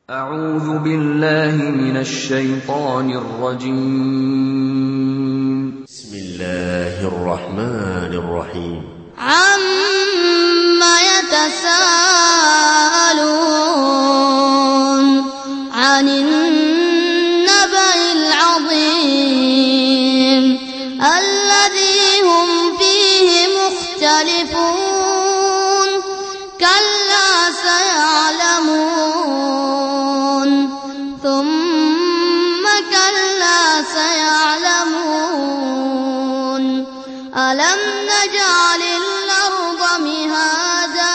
أعوذ بالله من الشيطان الرجيم بسم الله الرحمن الرحيم عم يتساءلون عن النبأ العظيم الذي هم فيه مختلفون كلا سيعلمون ثم كلا سيعلمون ألم نجعل الأرض مهادا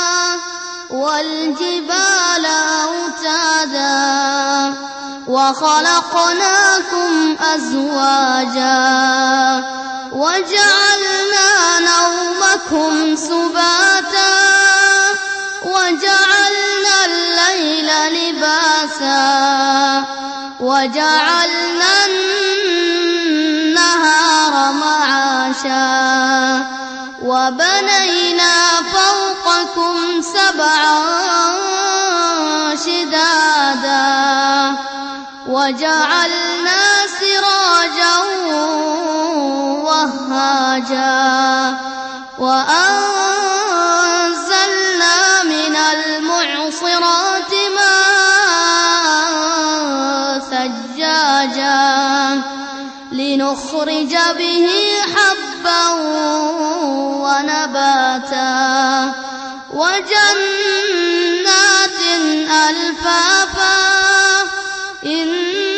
والجبال أوتادا وخلقناكم أزواجا وجعلنا نومكم سباتا وجعلنا الليل لباسا وجعلنا النهار معاشا وبنينا فوقكم سبعا شدادا وجعلنا سراجا وهاجا وأنزلنا من المعصرات ماء ثجاجا لنخرج به حبا ونباتا وجنات ألفافا إن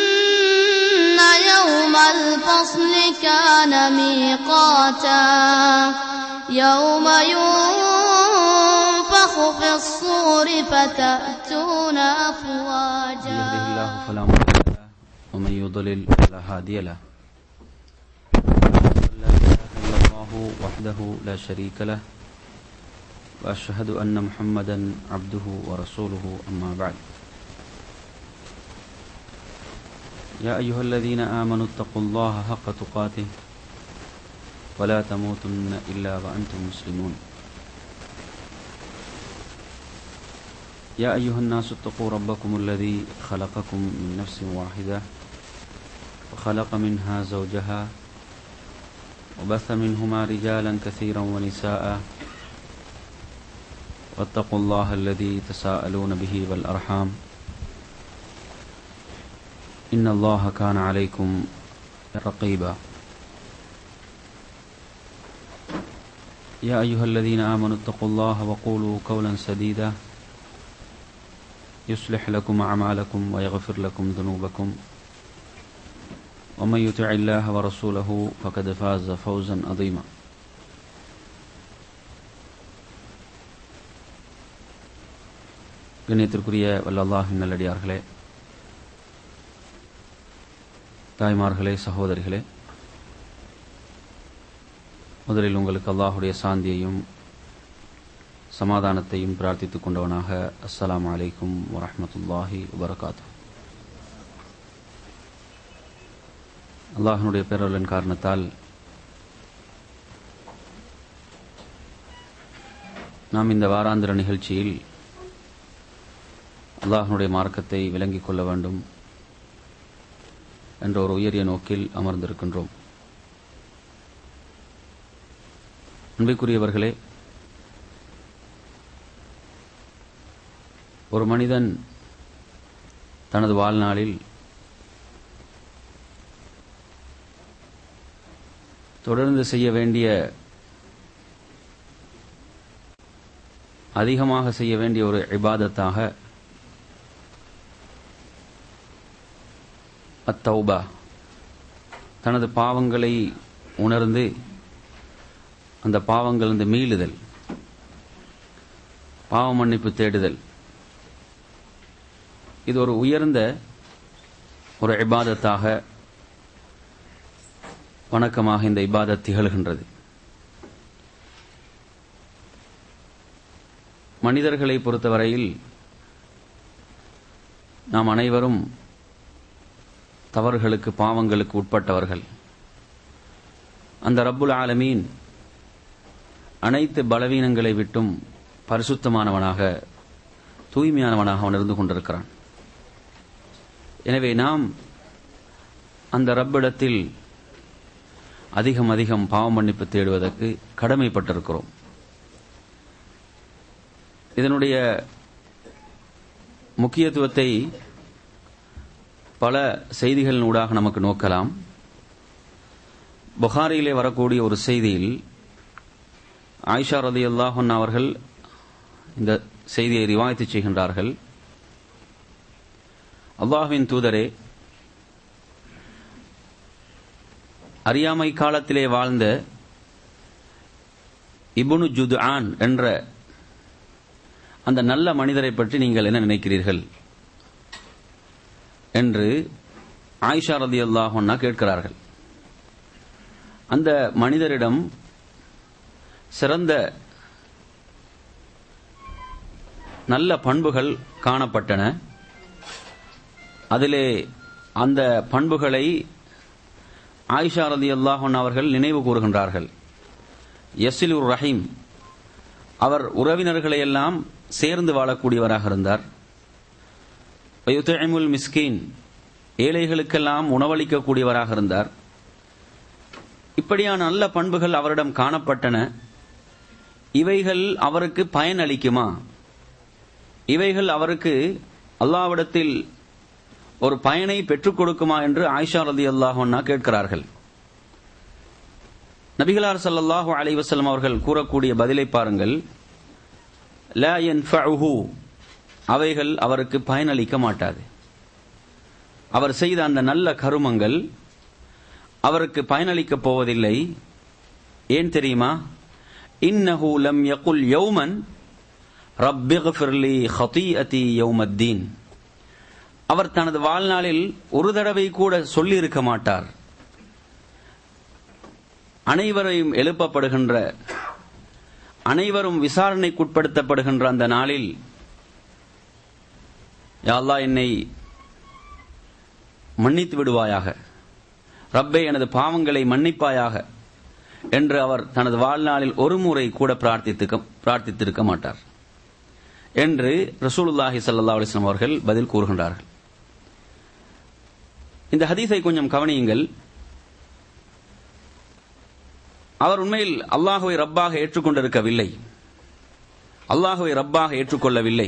يوم الفصل كان ميقاتا يوم ينفخ في الصور فتأتون أفواجا يهده الله فلا مضل له ومن يضلل فلا هادي له أشهد أن لا إله إلا الله وحده لا شريك له وأشهد أن محمدا عبده ورسوله أما بعد يا أيها الذين آمنوا اتقوا الله حق تقاته ولا تموتن إلا وأنتم مسلمون يا أيها الناس اتقوا ربكم الذي خلقكم من نفس واحدة وخلق منها زوجها وبث منهما رجالا كثيرا ونساء واتقوا الله الذي تساءلون به والأرحام إن الله كان عليكم رقيبا يا أيها الذين آمنوا اتقوا الله وقولوا قولا سديدا يصلح لكم أعمالكم ويغفر لكم ذنوبكم ومن يطع الله ورسوله فقد فاز فوزا عظيما கண்ணியத்திற்குரிய வல்லல்லாஹின் நல்லடியார்களே தாய்மார்களே சகோதரிகளே முதலில் உங்களுக்கு அல்லாஹுடைய சாந்தியையும் சமாதானத்தையும் பிரார்த்தித்துக் கொண்டவனாக அஸ்ஸலாமு அலைக்கும் வரஹ்மத்துல்லாஹி வபரகாத்து அல்லாஹனுடைய பேரவலின் காரணத்தால் நாம் இந்த வாராந்திர நிகழ்ச்சியில் அல்லாஹனுடைய மார்க்கத்தை விளங்கிக் கொள்ள வேண்டும் என்ற ஒரு உயரிய நோக்கில் அமர்ந்திருக்கின்றோம் அன்பிற்குரியவர்களே ஒரு மனிதன் தனது வாழ்நாளில் தொடர்ந்து செய்ய வேண்டிய அதிகமாக செய்ய வேண்டிய ஒரு இபாதத்தாக அத்தௌபா தனது பாவங்களை உணர்ந்து அந்த பாவங்கள் இந்த மீளுதல் பாவ மன்னிப்பு தேடுதல் இது ஒரு உயர்ந்த ஒரு இபாதத்தாக வணக்கமாக இந்த இபாதத் திகழ்கின்றது மனிதர்களை பொறுத்தவரையில் நாம் அனைவரும் தவறுகளுக்கு பாவங்களுக்கு உட்பட்டவர்கள் அந்த ரப்புல் ஆலமீன் அனைத்து பலவீனங்களை விட்டும் பரிசுத்தமானவனாக தூய்மையானவனாக அவன் இருந்து கொண்டிருக்கிறான் எனவே நாம் அந்த ரப்பிடத்தில் அதிகம் அதிகம் பாவ மன்னிப்பு தேடுவதற்கு கடமைப்பட்டிருக்கிறோம் இதனுடைய முக்கியத்துவத்தை பல செய்திகளின் ஊடாக நமக்கு நோக்கலாம் புகாரியிலே வரக்கூடிய ஒரு செய்தியில் ஆயிஷா ரதி அல்லாஹன் அவர்கள் இந்த செய்தியை ரிவாய்த்து செய்கின்றார்கள் அல்லாஹ்வின் தூதரே அறியாமை காலத்திலே வாழ்ந்த இபுனு ஜுத்ஆன் என்ற அந்த நல்ல மனிதரை பற்றி நீங்கள் என்ன நினைக்கிறீர்கள் என்று ஆயிஷா ரதி அல்லாஹன்னா கேட்கிறார்கள் அந்த மனிதரிடம் சிறந்த நல்ல பண்புகள் காணப்பட்டன அதிலே அந்த பண்புகளை ஆயிஷா ரதி அல்லாஹன் அவர்கள் நினைவு கூறுகின்றார்கள் யசிலுர் ரஹீம் அவர் உறவினர்களை எல்லாம் சேர்ந்து வாழக்கூடியவராக இருந்தார் வயுத்தமுல் மிஸ்கீன் ஏழைகளுக்கெல்லாம் உணவளிக்கக்கூடியவராக இருந்தார் இப்படியான நல்ல பண்புகள் அவரிடம் காணப்பட்டன இவைகள் அவருக்கு பயன் அளிக்குமா இவைகள் அவருக்கு அல்லாவிடத்தில் ஒரு பயனை பெற்றுக் கொடுக்குமா என்று ஆயிஷா ரதி அல்லாஹன்னா கேட்கிறார்கள் நபிகளார் சல்லாஹூ அலை வசல்லம் அவர்கள் கூறக்கூடிய பதிலை பாருங்கள் லா யன்ஃபஉஹு அவைகள் அவருக்கு பயனளிக்க மாட்டாது அவர் செய்த அந்த நல்ல கருமங்கள் அவருக்கு பயனளிக்கப் போவதில்லை ஏன் தெரியுமா இன்னஹு லம் யகுல் யௌமன் ரப்பிக்ஃபிர்லி ஹதீஅதி யௌமத்தீன் அவர் தனது வாழ்நாளில் ஒரு தடவை கூட சொல்லி இருக்க மாட்டார் அனைவரையும் எழுப்பப்படுகின்ற அனைவரும் விசாரணைக்குட்படுத்தப்படுகின்ற அந்த நாளில் யாழ்லா என்னை மன்னித்து விடுவாயாக ரப்பே எனது பாவங்களை மன்னிப்பாயாக என்று அவர் தனது வாழ்நாளில் ஒரு முறை கூட பிரார்த்தித்து பிரார்த்தித்திருக்க மாட்டார் என்று ரசூலுல்லாஹி சல்லா அலிஸ்லாம் அவர்கள் பதில் கூறுகின்றார்கள் இந்த ஹதீஸை கொஞ்சம் கவனியுங்கள் அவர் உண்மையில் அல்லாஹுவை ரப்பாக ஏற்றுக்கொண்டிருக்கவில்லை அல்லாஹுவை ரப்பாக ஏற்றுக்கொள்ளவில்லை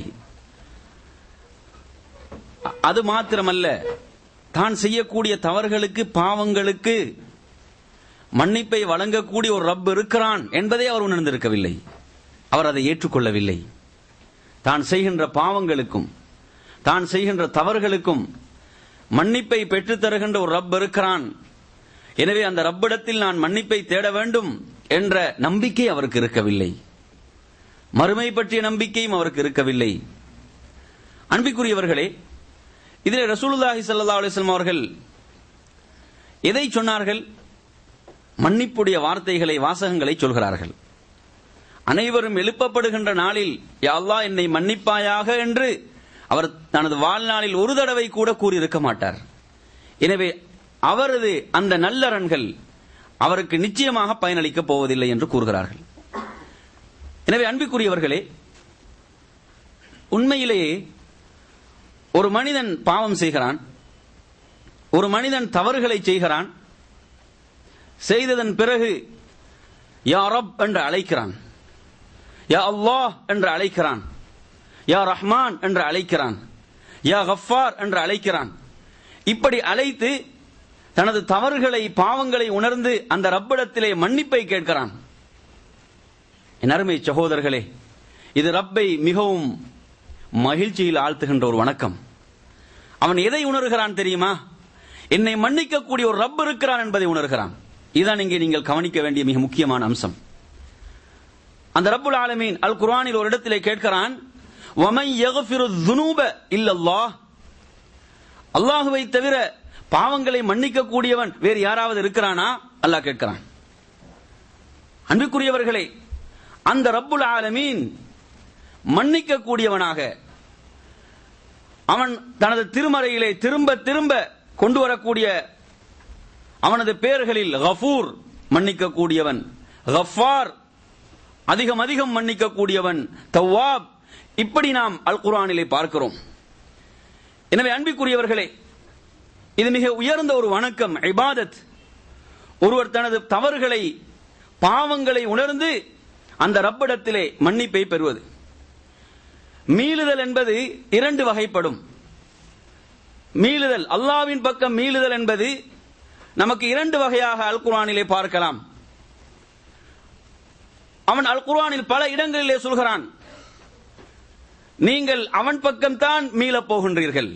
அது மாத்திரமல்ல தான் செய்யக்கூடிய தவறுகளுக்கு பாவங்களுக்கு மன்னிப்பை வழங்கக்கூடிய ஒரு ரப் இருக்கிறான் என்பதை அவர் உணர்ந்திருக்கவில்லை அவர் அதை ஏற்றுக்கொள்ளவில்லை தான் செய்கின்ற பாவங்களுக்கும் தான் செய்கின்ற தவறுகளுக்கும் மன்னிப்பை பெற்றுத் தருகின்ற ஒரு ரப் இருக்கிறான் எனவே அந்த ரப்பிடத்தில் நான் மன்னிப்பை தேட வேண்டும் என்ற நம்பிக்கை அவருக்கு இருக்கவில்லை மறுமை பற்றிய நம்பிக்கையும் அவருக்கு இருக்கவில்லை அன்பிக்குரியவர்களே இதில் ரசூலுல்லாஹி சல்லா அலிஸ்லாம் அவர்கள் எதை சொன்னார்கள் மன்னிப்புடைய வார்த்தைகளை வாசகங்களை சொல்கிறார்கள் அனைவரும் எழுப்பப்படுகின்ற நாளில் யாழ்லா என்னை மன்னிப்பாயாக என்று அவர் தனது வாழ்நாளில் ஒரு தடவை கூட கூறியிருக்க மாட்டார் எனவே அவரது அந்த நல்லறன்கள் அவருக்கு நிச்சயமாக பயனளிக்கப் போவதில்லை என்று கூறுகிறார்கள் எனவே அன்பிற்குரியவர்களே உண்மையிலேயே ஒரு மனிதன் பாவம் செய்கிறான் ஒரு மனிதன் தவறுகளை செய்கிறான் செய்ததன் பிறகு யா ரப் என்று அழைக்கிறான் யா அல்லாஹ் என்று அழைக்கிறான் யா ரஹ்மான் என்று அழைக்கிறான் யா கஃபார் என்று அழைக்கிறான் இப்படி அழைத்து தனது தவறுகளை பாவங்களை உணர்ந்து அந்த ரப்பிடத்திலே மன்னிப்பை கேட்கிறான் என் அருமை சகோதரர்களே இது ரப்பை மிகவும் மகிழ்ச்சியில் ஆழ்த்துகின்ற ஒரு வணக்கம் அவன் எதை உணர்கிறான் தெரியுமா என்னை மன்னிக்கக்கூடிய ஒரு ரப் இருக்கிறான் என்பதை உணர்கிறான் இதுதான் இங்கே நீங்கள் கவனிக்க வேண்டிய மிக முக்கியமான அம்சம் அந்த ரப்புல் ஆலமீன் அல் குர்ஆனில் ஒரு இடத்திலே கேட்கிறான் வமை யகஃபிரு துனூப இல்லல்லாஹ் அல்லாஹுவை தவிர பாவங்களை மன்னிக்க கூடியவன் வேறு யாராவது இருக்கிறானா அல்லாஹ் கேட்கிறான் அன்புக்குரியவர்களே அந்த ரப்புல் ஆலமீன் மன்னிக்க கூடியவனாக அவன் தனது திருமறையிலே திரும்ப திரும்ப கொண்டு வரக்கூடிய அவனது பெயர்களில் கஃபூர் மன்னிக்க கூடியவன் கஃபார் அதிகம் அதிகம் மன்னிக்க கூடியவன் தவாப் இப்படி நாம் அல் குரானிலே பார்க்கிறோம் எனவே அன்பிற்குரியவர்களே இது மிக உயர்ந்த ஒரு வணக்கம் இபாதத் ஒருவர் தனது தவறுகளை பாவங்களை உணர்ந்து அந்த ரப்பிடத்திலே மன்னிப்பை பெறுவது மீளுதல் என்பது இரண்டு வகைப்படும் மீளுதல் அல்லாவின் பக்கம் மீளுதல் என்பது நமக்கு இரண்டு வகையாக அல் குர்ஆனிலே பார்க்கலாம் அவன் அல் குர்ஆனில் பல இடங்களிலே சொல்கிறான் நீங்கள் அவன் பக்கம்தான் மீளப் போகின்றீர்கள்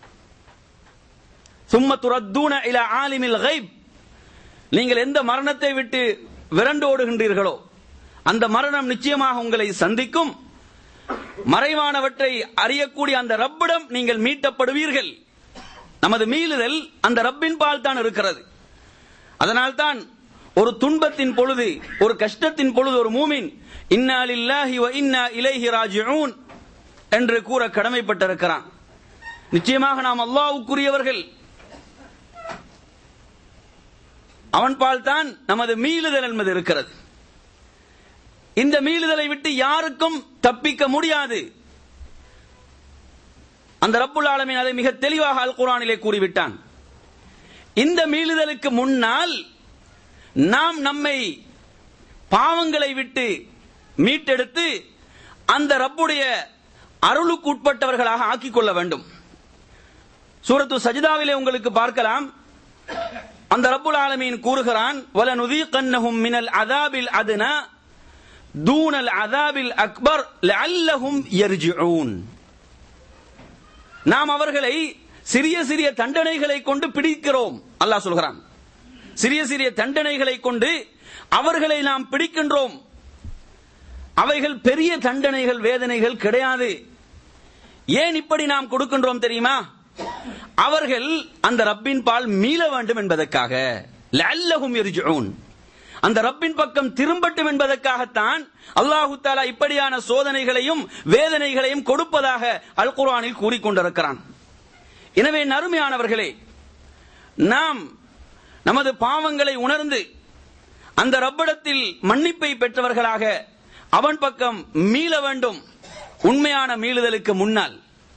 சும்ம துரத்தூன இல ஆலிமில் கைப் நீங்கள் எந்த மரணத்தை விட்டு விரண்டோடுகின்றீர்களோ அந்த மரணம் நிச்சயமாக உங்களை சந்திக்கும் மறைவானவற்றை அறியக்கூடிய அந்த ரப்பிடம் நீங்கள் மீட்டப்படுவீர்கள் நமது மீளுதல் அந்த ரப்பின் பால் தான் இருக்கிறது அதனால்தான் ஒரு துன்பத்தின் பொழுது ஒரு கஷ்டத்தின் பொழுது ஒரு மூமின் இன்னா லில்லாஹி வ இன்னா இலைஹி ராஜிஊன் என்று கூற கடமைப்பட்டிருக்கிறான் நிச்சயமாக நாம் அல்லாஹ்வுக்குரியவர்கள் அவன் பால் தான் நமது மீளுதல் என்பது இருக்கிறது இந்த மீளுதலை விட்டு யாருக்கும் தப்பிக்க முடியாது அந்த ரப்புல் ஆலமீன் அதை மிக தெளிவாக அல் குர்ஆனிலே கூறிவிட்டான் இந்த மீளுதலுக்கு முன்னால் நாம் நம்மை பாவங்களை விட்டு மீட்டெடுத்து அந்த ரப்புடைய அருளுக்கு உட்பட்டவர்களாக ஆக்கிக் கொள்ள வேண்டும் சூரத்து சஜிதாவிலே உங்களுக்கு பார்க்கலாம் அந்த ரப்புல் ஆலமீன் கூறுகிறான் வல நுதீகன்னஹும் மினல் அதாபில் அதுனா தூனல் அதாபில் அக்பர் லஅல்லஹும் யர்ஜிஊன் நாம் அவர்களை சிறிய சிறிய தண்டனைகளை கொண்டு பிடிக்கிறோம் அல்லாஹ் சொல்கிறான் சிறிய சிறிய தண்டனைகளை கொண்டு அவர்களை நாம் பிடிக்கின்றோம் அவைகள் பெரிய தண்டனைகள் வேதனைகள் கிடையாது ஏன் இப்படி நாம் கொடுக்கின்றோம் தெரியுமா அவர்கள் அந்த ரப்பின் பால் மீள வேண்டும் என்பதற்காக லஅல்லஹும் யர்ஜிஊன் அந்த ரப்பின் பக்கம் திரும்பட்டும் என்பதற்காகத்தான் அல்லாஹு தாலா இப்படியான சோதனைகளையும் வேதனைகளையும் கொடுப்பதாக அல் குர்ஆனில் கூறிக்கொண்டிருக்கிறான் எனவே நறுமையானவர்களே நாம் நமது பாவங்களை உணர்ந்து அந்த ரப்பிடத்தில் மன்னிப்பை பெற்றவர்களாக அவன் பக்கம் மீள வேண்டும் உண்மையான மீளுதலுக்கு முன்னால்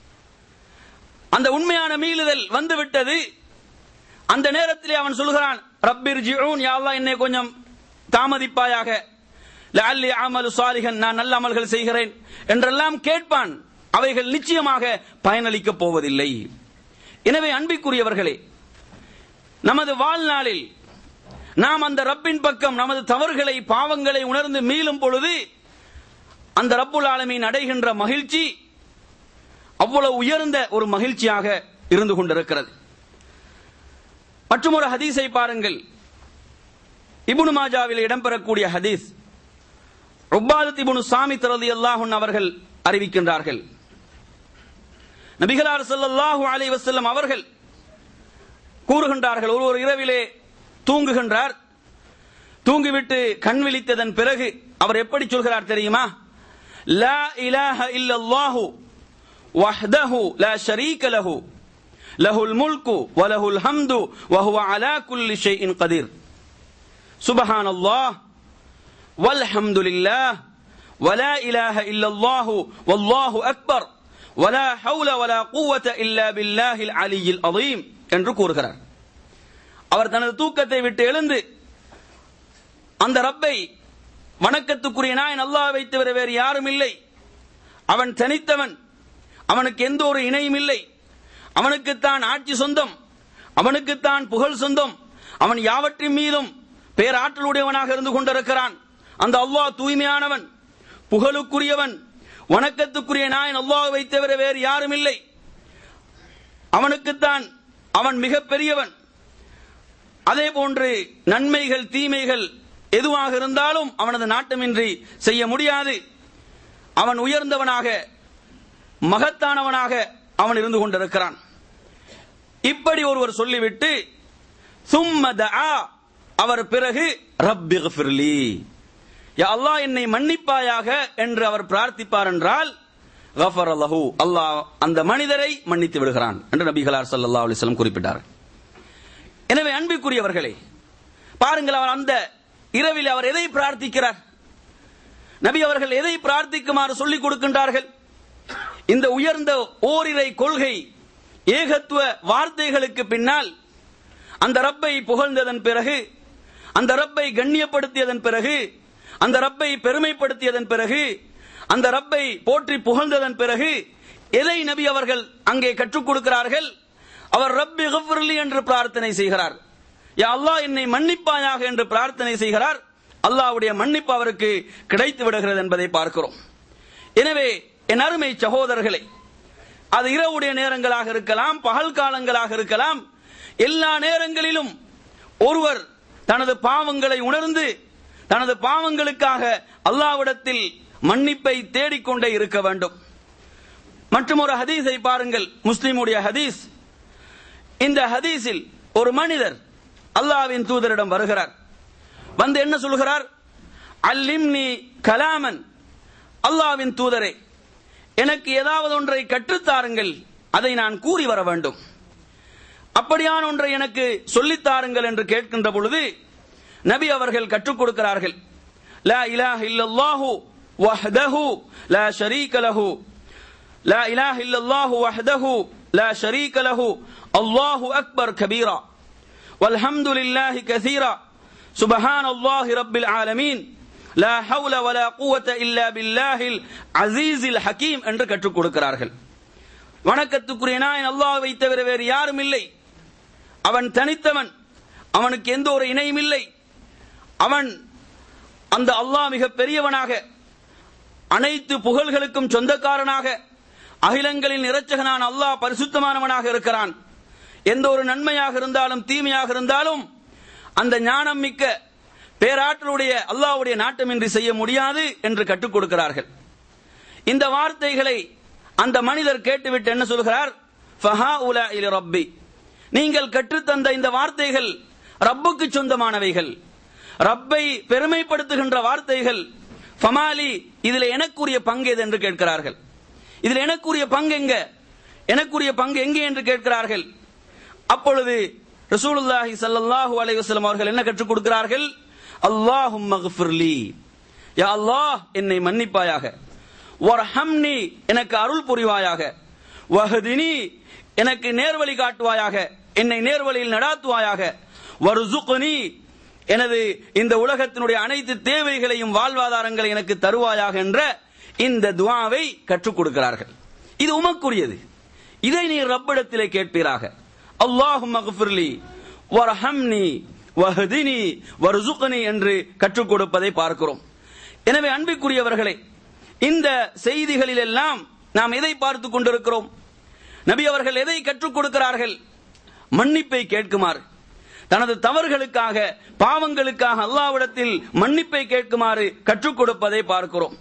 அந்த உண்மையான மீளுதல் வந்துவிட்டது அந்த நேரத்திலே அவன் சொல்கிறான் ரப்பிர் ஜிஊன் யா அல்லாஹ் என்னை கொஞ்சம் தாமதிப்பாயாக லஅல்லி அமலு சாலிஹன் நான் நல்ல அமல்கள் செய்கிறேன் என்றெல்லாம் கேட்பான் அவைகள் நிச்சயமாக பயனளிக்கப் போவதில்லை எனவே அன்பிற்குரியவர்களே நமது வாழ்நாளில் நாம் அந்த ரப்பின் பக்கம் நமது தவறுகளை பாவங்களை உணர்ந்து மீளும் பொழுது அந்த ரப்புல் ஆலமீன் அடைகின்ற மகிழ்ச்சி அவ்வளவு உயர்ந்த ஒரு மகிழ்ச்சியாக இருந்து கொண்டிருக்கிறது மற்றும் ஒரு ஹதீஸை பாருங்கள் இபுனு மாஜாவில் இடம்பெறக்கூடிய ஹதீஸ் உப்பாதத் இபுனு சாமி ரதி அல்லாஹுன் அவர்கள் அறிவிக்கின்றார்கள் நபிகளார் ஸல்லல்லாஹு அலைஹி வஸல்லம் அவர்கள் கூறுகின்றார்கள் ஒரு ஒரு இரவிலே தூங்குகின்றார் தூங்கிவிட்டு கண் விழித்ததன் பிறகு அவர் எப்படி சொல்கிறார் தெரியுமா லா இலாஹ இல்லல்லாஹு வஹ்தஹு லா ஷரீக லஹு லஹுல் முல்கு வலஹுல் ஹம்து வஹுவ அலா குல்லி ஷைஇன் கதீர் சுபஹானல்லாஹ் வல்ஹம்துலில்லாஹ் ولا إله إلا الله والله أكبر ولا حول ولا قوة إلا بالله العلي العظيم என்று கூறுகிறார் அவர் தனது தூக்கத்தை விட்டு எழுந்து அந்த ரப்பை வணக்கத்துக்குரிய நாயன் அல்லாஹ்வை தவிர வேறு யாரும் இல்லை அவன் தனித்தவன் அவனுக்கு எந்த ஒரு இணையும் இல்லை அவனுக்குத்தான் ஆட்சி சொந்தம் அவனுக்குத்தான் புகழ் சொந்தம் அவன் யாவற்றின் மீதும் பேராற்றலுடையவனாக இருந்து கொண்டிருக்கிறான் அந்த அல்லாஹ் தூய்மையானவன் புகழுக்குரியவன் வணக்கத்துக்குரிய நாயன் அல்லாஹ்வை தவிர வேறு யாரும் இல்லை அவனுக்குத்தான் அவன் மிக பெரியவன் அதே போன்று நன்மைகள் தீமைகள் எதுவாக இருந்தாலும் அவனது நாட்டமின்றி செய்ய முடியாது அவன் உயர்ந்தவனாக மகத்தானவனாக அவன் இருந்து கொண்டிருக்கிறான் இப்படி ஒருவர் சொல்லிவிட்டு சும்ம தஆ அவர் பிறகு ரப்பிக்ஃபிர்லி யா அல்லாஹ் என்னை மன்னிப்பாயாக என்று அவர் பிரார்த்திப்பார் என்றால் கஃபர் அல்லாஹு அல்லாஹ் அந்த மனிதரை மன்னித்து விடுகிறான் என்று நபிகளார் ஸல்லல்லாஹு அலைஹி வஸல்லம் குறிப்பிட்டார் எனவே அன்பிற்குரியவர்களே பாருங்கள் அவர் அந்த இரவில் அவர் எதை பிரார்த்திக்கிறார் நபி அவர்கள் எதை பிரார்த்திக்குமாறு சொல்லிக் கொடுக்கின்றார்கள் இந்த உயர்ந்த ஓரிரை கொள்கை ஏகத்துவ வார்த்தைகளுக்கு பின்னால் அந்த ரப்பை புகழ்ந்ததன் பிறகு அந்த ரப்பை கண்ணியப்படுத்தியதன் பிறகு அந்த ரப்பை பெருமைப்படுத்தியதன் பிறகு அந்த ரப்பை போற்றி புகழ்ந்ததன் பிறகு எதை நபி அவர்கள் அங்கே கற்றுக் கொடுக்கிறார்கள் அவர் ரப்பி கஃபிர்லி என்று பிரார்த்தனை செய்கிறார் யா அல்லாஹ் என்னை மன்னிப்பாயாக என்று பிரார்த்தனை செய்கிறார் அல்லாஹ்வுடைய மன்னிப்பு அவருக்கு கிடைத்து விடுகிறது என்பதை பார்க்கிறோம் எனவே என் அருமை சகோதரர்களே அது இரவுடைய நேரங்களாக இருக்கலாம் பகல் காலங்களாக இருக்கலாம் எல்லா நேரங்களிலும் ஒருவர் தனது பாவங்களை உணர்ந்து தனது பாவங்களுக்காக அல்லாவிடத்தில் மன்னிப்பை தேடிக்கொண்டே இருக்க வேண்டும் மற்றும் ஒரு ஹதீஸை பாருங்கள் முஸ்லிமுடைய ஹதீஸ் இந்த ஹதீஸில் ஒரு மனிதர் அல்லாவின் தூதரிடம் வருகிறார் வந்து என்ன சொல்கிறார் அல்லிம்னி கலாமன் அல்லாவின் தூதரே எனக்கு ஏதாவது ஒன்றை கற்றுத்தாருங்கள் அதை நான் கூறி வர வேண்டும் அப்படியான ஒன்றை எனக்கு சொல்லித்தாருங்கள் என்று கேட்கின்ற பொழுது நபி அவர்கள் கற்றுக் கொடுக்கிறார்கள் லா இலாஹ இல்லல்லாஹு வஹ்தஹு லா ஷரீக லஹு லா இலாஹ இல்லல்லாஹு வஹ்தஹு லா ஷரீக லஹு அல்லாஹு அக்பர் கபீரா والحمد لله كثيرا سبحان الله رب العالمين لا حول ولا قوة إلا بالله العزيز الحكيم என்று கற்றுக் கொடுக்கிறார்கள் வணக்கத்துக்குரிய நாயன் அல்லாஹ்வை தவிர வேறு யாரும் இல்லை அவன் தனித்தவன் அவனுக்கு எந்த ஒரு இணையும் இல்லை அவன் அந்த அல்லாஹ் மிக பெரியவனாக அனைத்து புகழ்களுக்கும் சொந்தக்காரனாக அகிலங்களின் இரட்சகனான அல்லாஹ் பரிசுத்தமானவனாக இருக்கிறான் எந்த ஒரு நன்மையாக இருந்தாலும் தீமையாக இருந்தாலும் அந்த ஞானம் மிக்க பேராற்றலுடைய அல்லாஹ்வுடைய நாட்டமின்றி செய்ய முடியாது என்று கற்றுக் கொடுக்கிறார்கள் இந்த வார்த்தைகளை அந்த மனிதர் கேட்டுவிட்டு என்ன சொல்கிறார் ஃபஹா உலா இலி ரப்பி நீங்கள் கற்றுத்தந்த இந்த வார்த்தைகள் ரப்புக்கு சொந்தமானவைகள் ரப்பை பெருமைப்படுத்துகின்ற வார்த்தைகள் ஃபமாலி இதுல எனக்குரிய பங்கு எது என்று கேட்கிறார்கள் இதுல எனக்குரிய பங்கு எங்க எனக்குரிய பங்கு எங்கே என்று கேட்கிறார்கள் அப்பொழுது ரசூலுல்லாஹி ஸல்லல்லாஹு அலைஹி வஸல்லம் அவர்கள் என்ன கற்றுக் கொடுக்கிறார்கள் அல்லாஹும் மக்ஃபிர்லி யா அல்லாஹ் என்னை மன்னிப்பாயாக வர்ஹம்னி எனக்கு அருள் புரிவாயாக வஹதினி எனக்கு நேர்வழி காட்டுவாயாக என்னை நேர்வழியில் நடாத்துவாயாக வர்சுக்னி எனது இந்த உலகத்தினுடைய அனைத்து தேவைகளையும் வாழ்வாதாரங்களை எனக்கு தருவாயாக என்ற இந்த துவாவை கற்றுக் கொடுக்கிறார்கள் இது உமக்குரியது இதை நீ ரப்பிடத்திலே கேட்பீராக அல்லாஹும் மகஃபிர்லி வரஹம்னி வஹதினி வர்சுக்னி என்று கற்றுக் கொடுப்பதை பார்க்கிறோம் எனவே அன்பிற்குரியவர்களே இந்த செய்திகளில் எல்லாம் நாம் எதை பார்த்து கொண்டிருக்கிறோம் நபி அவர்கள் எதை கற்றுக் கொடுக்கிறார்கள் மன்னிப்பை கேட்குமாறு தனது தவறுகளுக்காக பாவங்களுக்காக அல்லாவிடத்தில் மன்னிப்பை கேட்குமாறு கற்றுக் கொடுப்பதை பார்க்கிறோம்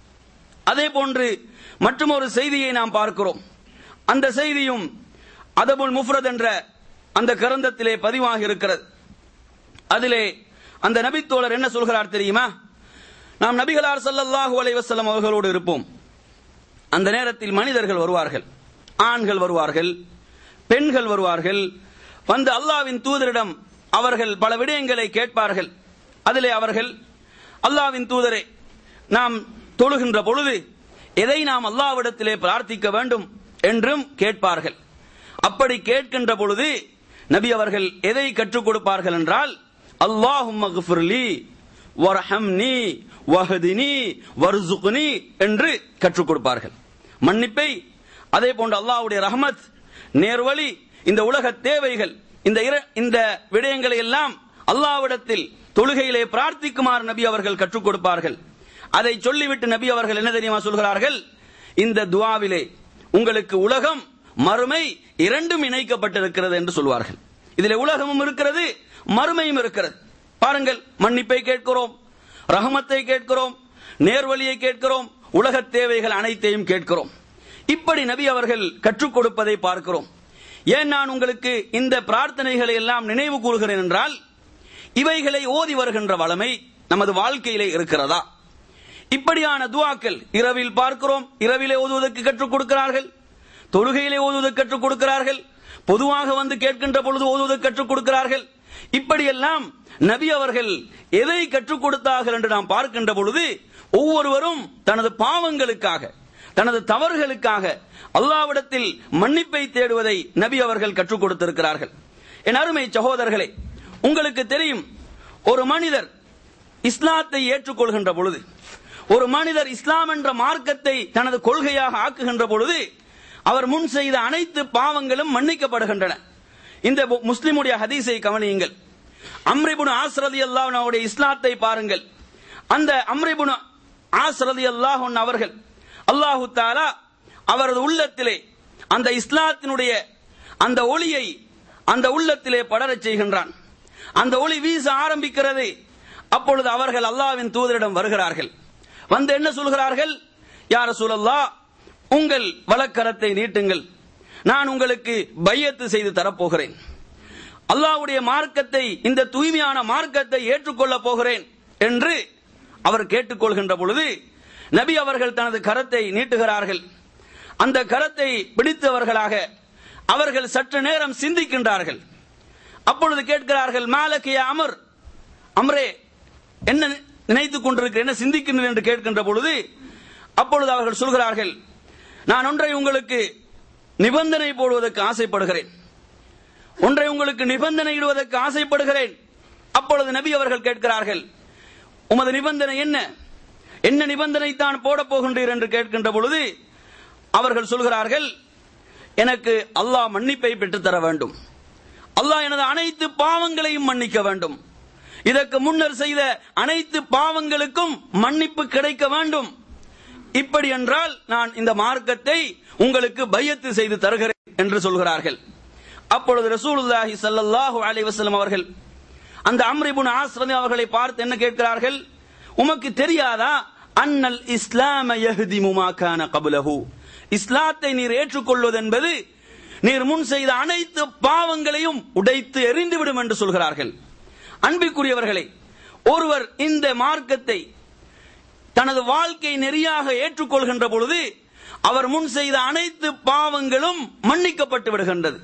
அதே போன்று மற்றும் ஒரு செய்தியை நாம் பார்க்கிறோம் அந்த செய்தியும் அதபுல் முஃப்ரத் என்ற அந்த கிரந்தத்திலே பதிவாகி இருக்கிறது அதிலே அந்த நபித்தோழர் என்ன சொல்கிறார் தெரியுமா நாம் நபிகளார் ஸல்லல்லாஹு அலைஹி வஸல்லம் அவர்களோடு இருப்போம் அந்த நேரத்தில் மனிதர்கள் வருவார்கள் ஆண்கள் வருவார்கள் பெண்கள் வருவார்கள் வந்து அல்லாவின் தூதரிடம் அவர்கள் பல விடயங்களை கேட்பார்கள் அதிலே அவர்கள் அல்லாவின் தூதரே நாம் தொழுகின்ற பொழுது எதை நாம் அல்லாவிடத்திலே பிரார்த்திக்க வேண்டும் என்றும் கேட்பார்கள் அப்படி கேட்கின்ற பொழுது நபி அவர்கள் எதை கற்றுக் கொடுப்பார்கள் என்றால் அல்லாஹும் மக்ஃபிர்லி வர்ஹம்னி வஹதினி வர்சுக்னி என்று கற்றுக் கொடுப்பார்கள் மன்னிப்பை அதே போன்று அல்லாஹ்வுடைய ரஹமத் நேர்வழி இந்த உலக தேவைகள் இந்த இர- இந்த விடயங்களை எல்லாம் அல்லாஹ்விடத்தில் தொழுகையிலே பிரார்த்திக்குமாறு நபி அவர்கள் கற்றுக் கொடுப்பார்கள் அதை சொல்லிவிட்டு நபி அவர்கள் என்ன தெரியுமா சொல்கிறார்கள் இந்த துவாவிலே உங்களுக்கு உலகம் மறுமை இரண்டும் இணைக்கப்பட்டிருக்கிறது என்று சொல்வார்கள் இதிலே உலகமும் இருக்கிறது மறுமையும் இருக்கிறது பாருங்கள் மன்னிப்பை கேட்கிறோம் ரஹமத்தை கேட்கிறோம் நேர்வழியை கேட்கிறோம் உலக தேவைகள் அனைத்தையும் கேட்கிறோம் இப்படி நபி அவர்கள் கற்றுக் கொடுப்பதை பார்க்கிறோம் ஏன் நான் உங்களுக்கு இந்த பிரார்த்தனைகளை எல்லாம் நினைவு கூறுகிறேன் என்றால் இவைகளை ஓதி வருகின்ற வளமை நமது வாழ்க்கையிலே இருக்கிறதா இப்படியான துவாக்கள் இரவில் பார்க்கிறோம் இரவிலே ஓதுவதற்கு கற்றுக் கொடுக்கிறார்கள் தொழுகையிலே ஓதுவதற்கு கற்றுக் கொடுக்கிறார்கள் பொதுவாக வந்து கேட்கின்ற பொழுது ஓதுவதற்கு கற்றுக் கொடுக்கிறார்கள் இப்படியெல்லாம் நபி அவர்கள் எதை கற்றுக் கொடுத்தார்கள் என்று நாம் பார்க்கின்ற பொழுது ஒவ்வொருவரும் தனது பாவங்களுக்காக தனது தவறுகளுக்காக அல்லாவிடத்தில் மன்னிப்பை தேடுவதை நபி அவர்கள் கற்றுக் கொடுத்திருக்கிறார்கள் என் அருமை சகோதரர்களே உங்களுக்கு தெரியும் ஒரு மனிதர் இஸ்லாத்தை ஏற்றுக்கொள்கின்ற பொழுது ஒரு மனிதர் இஸ்லாம் என்ற மார்க்கத்தை தனது கொள்கையாக ஆக்குகின்ற பொழுது அவர் முன் செய்த அனைத்து பாவங்களும் மன்னிக்கப்படுகின்றன இந்த முஸ்லிமுடைய ஹதீஸை கவனியுங்கள் அம்ரிபுன் ஆஸ்ரதி அல்லாஹ் இஸ்லாத்தை பாருங்கள் அந்த அம்ரிபுன் ஆஸ்ரதி அல்லாஹ் அவர்கள் அல்லாஹு தாலா அவரது உள்ளத்திலே அந்த இஸ்லாத்தினுடைய அந்த ஒளியை அந்த உள்ளத்திலே படரச் செய்கின்றான் அந்த ஒளி வீச ஆரம்பிக்கிறது அப்பொழுது அவர்கள் அல்லாவின் தூதரிடம் வருகிறார்கள் வந்து என்ன சொல்கிறார்கள் யார சூழல்லா உங்கள் வழக்கரத்தை நீட்டுங்கள் நான் உங்களுக்கு பையத்து செய்து தரப்போகிறேன் அல்லாவுடைய மார்க்கத்தை இந்த தூய்மையான மார்க்கத்தை ஏற்றுக்கொள்ளப் போகிறேன் என்று அவர் கேட்டுக்கொள்கின்ற பொழுது நபி அவர்கள் தனது கரத்தை நீட்டுகிறார்கள் அந்த கரத்தை பிடித்தவர்களாக அவர்கள் சற்று நேரம் சிந்திக்கின்றார்கள் அப்பொழுது கேட்கிறார்கள் மாலக்கிய அமர் அமரே என்ன நினைத்துக் கொண்டிருக்கிறேன் என்ன சிந்திக்கின்றேன் என்று கேட்கின்ற பொழுது அப்பொழுது அவர்கள் சொல்கிறார்கள் நான் ஒன்றை உங்களுக்கு நிபந்தனை போடுவதற்கு ஆசைப்படுகிறேன் ஒன்றை உங்களுக்கு நிபந்தனை இடுவதற்கு ஆசைப்படுகிறேன் அப்பொழுது நபி அவர்கள் கேட்கிறார்கள் உமது நிபந்தனை என்ன என்ன நிபந்தனை தான் போட போகின்றீர் என்று கேட்கின்ற பொழுது அவர்கள் சொல்கிறார்கள் எனக்கு அல்லாஹ் மன்னிப்பை பெற்றுத்தர வேண்டும் அல்லாஹ் எனது அனைத்து பாவங்களையும் மன்னிக்க வேண்டும் இதற்கு முன்னர் செய்த அனைத்து பாவங்களுக்கும் மன்னிப்பு கிடைக்க வேண்டும் இப்படி என்றால் நான் இந்த மார்க்கத்தை உங்களுக்கு பையத்து செய்து தருகிறேன் என்று சொல்கிறார்கள் அப்பொழுது ரசூலுல்லாஹி ஸல்லல்லாஹு அலைஹி வஸல்லம் அவர்கள் அந்த அம்ரிபுன் ஆஸ்ரதி அவர்களை பார்த்து என்ன கேட்கிறார்கள் உமக்கு தெரியாதா அன்னல் இஸ்லாம யஹ்திமு மா கான கப்லஹு இஸ்லாத்தை நீர் ஏற்றுக்கொள்வது என்பது நீர் முன் செய்த அனைத்து பாவங்களையும் உடைத்து எரிந்துவிடும் என்று சொல்கிறார்கள் அன்பிற்குரியவர்களே ஒருவர் இந்த மார்க்கத்தை தனது வாழ்க்கை நெறியாக ஏற்றுக்கொள்கின்ற பொழுது அவர் முன் செய்த அனைத்து பாவங்களும் மன்னிக்கப்பட்டு விடுகின்றது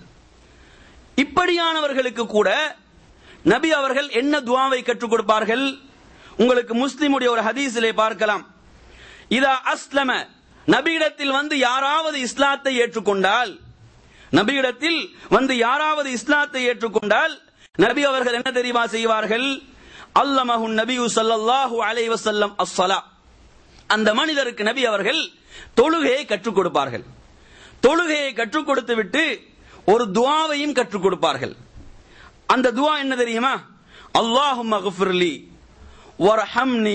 இப்படியானவர்களுக்கு கூட நபி அவர்கள் என்ன துவாவை கற்றுக் கொடுப்பார்கள் உங்களுக்கு முஸ்லிமுடைய ஒரு ஹதீஸிலே பார்க்கலாம் இதா அஸ்லம நபியிடத்தில் வந்து யாராவது இஸ்லாத்தை ஏற்றுக்கொண்டால் நபியிடத்தில் வந்து யாராவது இஸ்லாத்தை ஏற்றுக்கொண்டால் நபி அவர்கள் என்ன தெரியுமா செய்வார்கள் அல்லமஹு நபியு ஸல்லல்லாஹு அலைஹி வஸல்லம் அஸ்ஸலா அந்த மனிதருக்கு நபி அவர்கள் தொழுகையை கற்றுக் கொடுப்பார்கள் தொழுகையை கற்றுக் கொடுத்து விட்டு ஒரு துவாவையும் கற்றுக் கொடுப்பார்கள் அந்த துவா என்ன தெரியுமா அல்லாஹும் மகஃபிர்லி வர்ஹம்னி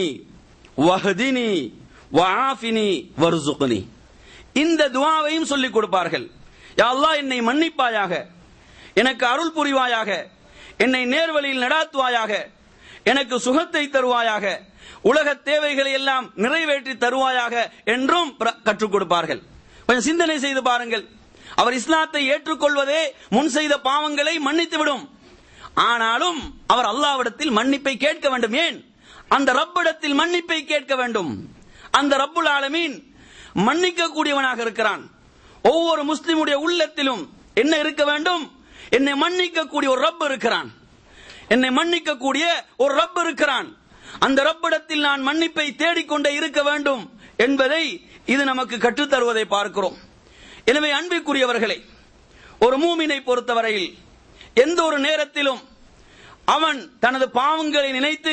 வஹதினி வஆஃபினி வர்சுக்னி இந்த துவாவையும் சொல்லிக் கொடுப்பார்கள் யா அல்லாஹ் என்னை மன்னிப்பாயாக எனக்கு அருள் புரிவாயாக என்னை நேர்வழியில் நடாத்துவாயாக எனக்கு சுகத்தை தருவாயாக உலக தேவைகளை எல்லாம் நிறைவேற்றி தருவாயாக என்றும் பிர- கற்றுக் கொடுப்பார்கள் கொஞ்சம் சிந்தனை செய்து பாருங்கள் அவர் இஸ்லாத்தை ஏற்றுக்கொள்வதே முன் செய்த பாவங்களை மன்னித்து விடும் ஆனாலும் அவர் அல்லாவிடத்தில் மன்னிப்பை கேட்க வேண்டும் ஏன் அந்த ரப்பிடத்தில் மன்னிப்பை கேட்க வேண்டும் அந்த ரப்புல் ஆலமீன் மன்னிக்க கூடியவனாக இருக்கிறான் ஒவ்வொரு முஸ்லிமுடைய உள்ளத்திலும் என்ன இருக்க வேண்டும் என்னை மன்னிக்க கூடிய ஒரு ரப் இருக்கிறான் என்னை மன்னிக்க கூடிய ஒரு ரப் இருக்கிறான் அந்த ரப்பிடத்தில் நான் மன்னிப்பை தேடிக்கொண்டே இருக்க வேண்டும் என்பதை இது நமக்கு கற்றுத்தருவதை பார்க்கிறோம் எனவே அன்பிற்குரியவர்களே ஒரு மூமினை பொறுத்தவரையில் எந்த ஒரு நேரத்திலும் அவன் தனது பாவங்களை நினைத்து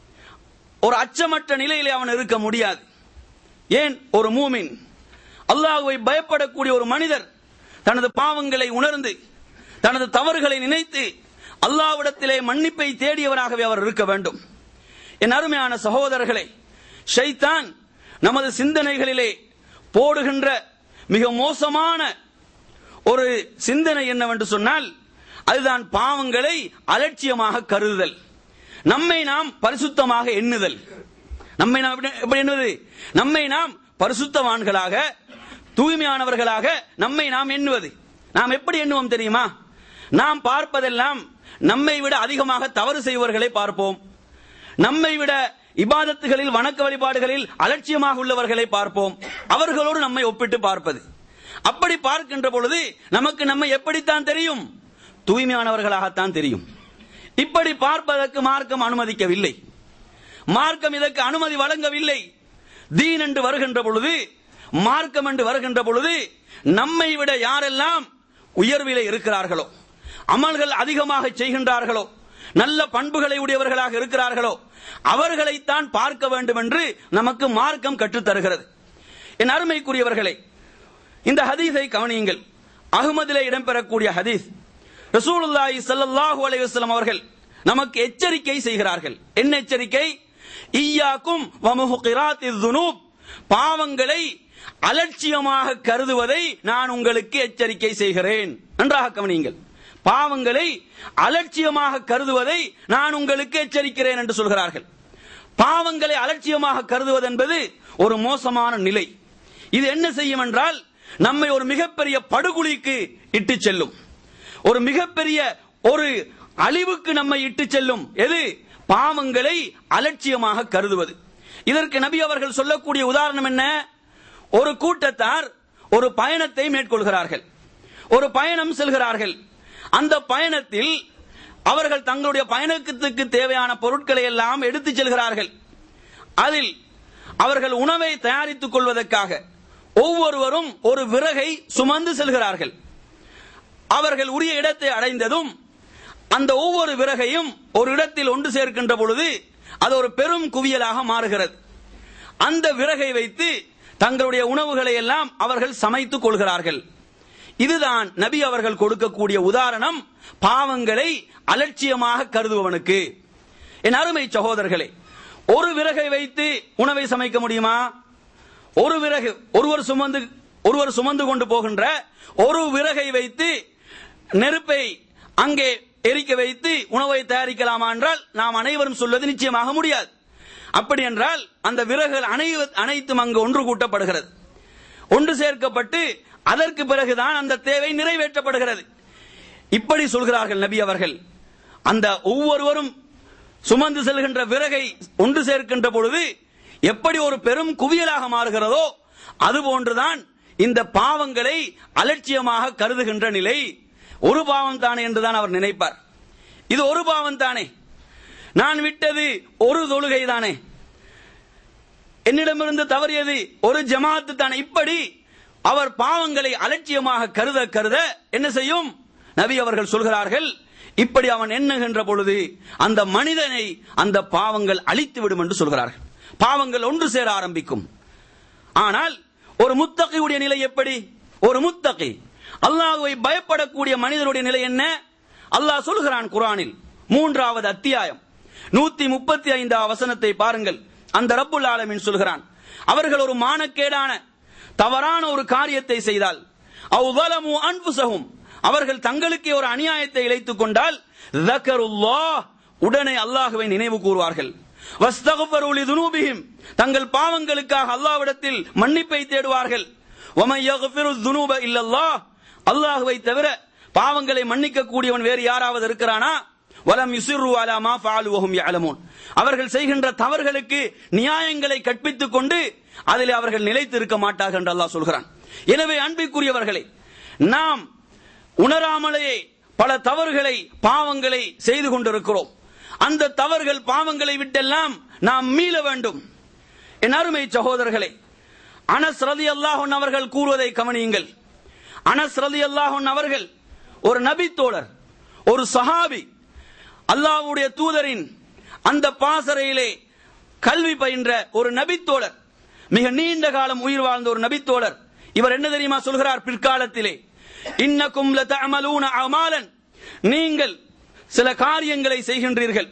ஒரு அச்சமற்ற நிலையிலே அவன் இருக்க முடியாது ஏன் ஒரு மூமின் அல்லாஹ்வை பயப்படக்கூடிய ஒரு மனிதர் தனது பாவங்களை உணர்ந்து தனது தவறுகளை நினைத்து அல்லாஹ்விடத்திலே மன்னிப்பை தேடியவராகவே அவர் இருக்க வேண்டும் என் அருமையான சகோதரர்களே ஷைத்தான் நமது சிந்தனைகளிலே போடுகின்ற மிக மோசமான ஒரு சிந்தனை என்னவென்று சொன்னால் அதுதான் பாவங்களை அலட்சியமாக கருதுதல் நம்மை நாம் பரிசுத்தமாக எண்ணுதல் நம்மை நாம் எப்படி- எப்படி எண்ணுவது நம்மை நாம் பரிசுத்தவான்களாக தூய்மையானவர்களாக நம்மை நாம் எண்ணுவது நாம் எப்படி எண்ணுவோம் தெரியுமா நாம் பார்ப்பதெல்லாம் நம்மை விட அதிகமாக தவறு செய்வர்களை பார்ப்போம் நம்மை விட இபாதத்துகளில் வணக்க வழிபாடுகளில் அலட்சியமாக உள்ளவர்களை பார்ப்போம் அவர்களோடு நம்மை ஒப்பிட்டு பார்ப்பது அப்படி பார்க்கின்ற பொழுது நமக்கு நம்மை எப்படித்தான் தெரியும் தூய்மையானவர்களாகத்தான் தெரியும் இப்படி பார்ப்பதற்கு மார்க்கம் அனுமதிக்கவில்லை மார்க்கம் இதற்கு அனுமதி வழங்கவில்லை தீன் என்று வருகின்ற பொழுது மார்க்கம் என்று வருகின்ற பொழுது நம்மை விட யாரெல்லாம் உயர்விலே இருக்கிறார்களோ அமல்கள் அதிகமாக செய்கின்றார்களோ நல்ல பண்புகளை உடையவர்களாக இருக்கிறார்களோ அவர்களைத்தான் பார்க்க வேண்டும் என்று நமக்கு மார்க்கம் கற்றுத் தருகிறது என் அருமைக்குரியவர்களே இந்த ஹதீஸை கவனியுங்கள் அகமதிலே இடம்பெறக்கூடிய ஹதீஸ் ரசூலுல்லாஹி ஸல்லல்லாஹு அலைஹி வஸல்லம் அவர்கள் நமக்கு எச்சரிக்கை செய்கிறார்கள் என்ன எச்சரிக்கை ஈயாக்கும் வமுஹுகிராத்திz ذுனூப் பாவங்களை அலட்சியமாக கருதுவதை நான் உங்களுக்கு எச்சரிக்கை செய்கிறேன் நன்றாக கவனியுங்கள் பாவங்களை அலட்சியமாக கருதுவதை நான் உங்களுக்கு எச்சரிக்கிறேன் என்று சொல்கிறார்கள் பாவங்களை அலட்சியமாக கருதுவது என்பது ஒரு மோசமான நிலை இது என்ன செய்யும் என்றால் நம்மை ஒரு மிகப்பெரிய படுகொலிக்கு இட்டு செல்லும் ஒரு மிகப்பெரிய ஒரு அழிவுக்கு நம்மை இட்டு செல்லும் எது பாவங்களை அலட்சியமாக கருதுவது இதற்கு நபி அவர்கள் சொல்லக்கூடிய உதாரணம் என்ன ஒரு கூட்டத்தார் ஒரு பயணத்தை மேற்கொள்கிறார்கள் ஒரு பயணம் செல்கிறார்கள் அந்த பயணத்தில் அவர்கள் தங்களுடைய பயணத்துக்கு தேவையான பொருட்களை எல்லாம் எடுத்துச் செல்கிறார்கள் அதில் அவர்கள் உணவை தயாரித்துக் கொள்வதற்காக ஒவ்வொருவரும் ஒரு விறகை சுமந்து செல்கிறார்கள் அவர்கள் உரிய இடத்தை அடைந்ததும் அந்த ஒவ்வொரு விறகையும் ஒரு இடத்தில் ஒன்று சேர்க்கின்ற பொழுது அது ஒரு பெரும் குவியலாக மாறுகிறது அந்த விறகை வைத்து தங்களுடைய உணவுகளை எல்லாம் அவர்கள் சமைத்துக் கொள்கிறார்கள் இதுதான் நபி அவர்கள் கொடுக்கக்கூடிய உதாரணம் பாவங்களை அலட்சியமாக கருதுபவனுக்கு என் அருமை சகோதரர்களே ஒரு விறகை வைத்து உணவை சமைக்க முடியுமா ஒரு விறகு ஒருவர் சுமந்து ஒருவர் சுமந்து கொண்டு போகின்ற ஒரு விறகை வைத்து நெருப்பை அங்கே எரிக்க வைத்து உணவை தயாரிக்கலாமா என்றால் நாம் அனைவரும் சொல்வது நிச்சயமாக முடியாது அப்படி என்றால் அந்த விறகுகள் அனை- அனைத்தும் அங்கு ஒன்று கூட்டப்படுகிறது ஒன்று சேர்க்கப்பட்டு அதற்கு பிறகுதான் அந்த தேவை நிறைவேற்றப்படுகிறது இப்படி சொல்கிறார்கள் நபி அவர்கள் அந்த ஒவ்வொருவரும் சுமந்து செல்கின்ற விறகை ஒன்று சேர்க்கின்ற பொழுது எப்படி ஒரு பெரும் குவியலாக மாறுகிறதோ அதுபோன்றுதான் இந்த பாவங்களை அலட்சியமாக கருதுகின்ற நிலை ஒரு பாவம் தானே என்றுதான் அவர் நினைப்பார் இது ஒரு பாவம் தானே நான் விட்டது ஒரு தொழுகை தானே என்னிடமிருந்து தவறியது ஒரு ஜமாத்து தானே இப்படி அவர் பாவங்களை அலட்சியமாக கருத கருத என்ன செய்யும் நபி அவர்கள் சொல்கிறார்கள் இப்படி அவன் எண்ணுகின்ற பொழுது அந்த மனிதனை அந்த பாவங்கள் அழித்து விடும் என்று சொல்கிறார்கள் பாவங்கள் ஒன்று சேர ஆரம்பிக்கும் ஆனால் ஒரு முத்தகையுடைய நிலை எப்படி ஒரு முத்தகை அல்லாஹ்வை பயப்படக்கூடிய மனிதருடைய நிலை என்ன அல்லாஹ் சொல்கிறான் குரானில் மூன்றாவது அத்தியாயம் நூத்தி முப்பத்தி ஐந்தாவது வசனத்தை பாருங்கள் அந்த ரப்புல் ஆலமீன் சொல்கிறான் அவர்கள் ஒரு மானக்கேடான தவறான ஒரு காரியத்தை செய்தால் அவ்வளமு அன்புசகும் அவர்கள் தங்களுக்கே ஒரு அநியாயத்தை இழைத்துக் கொண்டால் ذكرullah உடனே அல்லாஹ்வை நினைவு கூறுவார்கள் வஸ்தகுஃபரு லிதுனூபிஹிம் தங்கள் பாவங்களுக்காக அல்லாஹ்விடத்தில் மன்னிப்பை தேடுவார்கள் வமன் யக்ஃபிரு துனூப இல்லல்லாஹ் அல்லாஹ்வை தவிர பாவங்களை மன்னிக்க கூடியவன் வேறு யாராவது இருக்கிறானா வலம் யுசிர்ரு அலா மா ஃபஅலு வஹும் யஅலமூன் அவர்கள் செய்கின்ற தவறுகளுக்கு நியாயங்களை கற்பித்துக் கொண்டு அதில் அவர்கள் நிலைத்து இருக்க மாட்டார்கள் என்று அல்லாஹ் சொல்கிறான் எனவே அன்பிற்குரியவர்களே நாம் உணராமலேயே பல தவறுகளை பாவங்களை செய்து கொண்டிருக்கிறோம் அந்த தவறுகள் பாவங்களை விட்டெல்லாம் நாம் மீள வேண்டும் என் அருமை சகோதரர்களே அனஸ் ரதி அல்லாஹன் அவர்கள் கூறுவதை கவனியுங்கள் அனஸ் ரதி அல்லாஹன் அவர்கள் ஒரு நபி தோழர் ஒரு சஹாபி அல்லாஹ்வுடைய தூதரின் அந்த பாசறையிலே கல்வி பயின்ற ஒரு நபித்தோழர் மிக நீண்ட காலம் உயிர் வாழ்ந்த ஒரு நபித்தோழர் இவர் என்ன தெரியுமா சொல்கிறார் பிற்காலத்திலே இன்னக்கும் லதஅமலூன அமாலன் நீங்கள் சில காரியங்களை செய்கின்றீர்கள்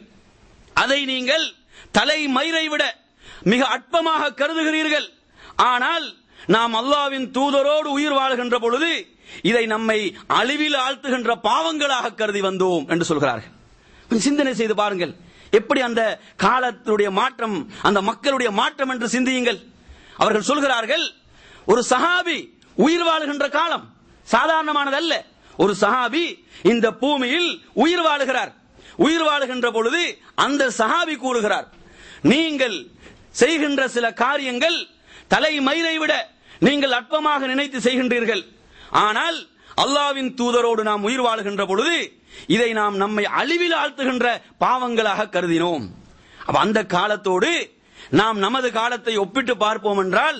அதை நீங்கள் தலை மயிரை விட மிக அற்பமாக கருதுகிறீர்கள் ஆனால் நாம் அல்லாவின் தூதரோடு உயிர் வாழ்கின்ற பொழுது இதை நம்மை அழிவில் ஆழ்த்துகின்ற பாவங்களாக கருதி வந்தோம் என்று சொல்கிறார்கள் கொஞ்சம் சிந்தனை செய்து பாருங்கள் எப்படி அந்த காலத்துடைய மாற்றம் அந்த மக்களுடைய மாற்றம் என்று சிந்தியுங்கள் அவர்கள் சொல்கிறார்கள் ஒரு சஹாபி உயிர் வாழுகின்ற காலம் சாதாரணமானதல்ல ஒரு சஹாபி இந்த பூமியில் உயிர் வாழுகிறார் உயிர் வாழுகின்ற பொழுது அந்த சஹாபி கூறுகிறார் நீங்கள் செய்கின்ற சில காரியங்கள் தலை மயிரை விட நீங்கள் அற்பமாக நினைத்து செய்கின்றீர்கள் ஆனால் அல்லாவின் தூதரோடு நாம் உயிர் வாழுகின்ற பொழுது இதை நாம் நம்மை அழிவில் ஆழ்த்துகின்ற பாவங்களாக கருதினோம் அப்ப அந்த காலத்தோடு நாம் நமது காலத்தை ஒப்பிட்டு பார்ப்போம் என்றால்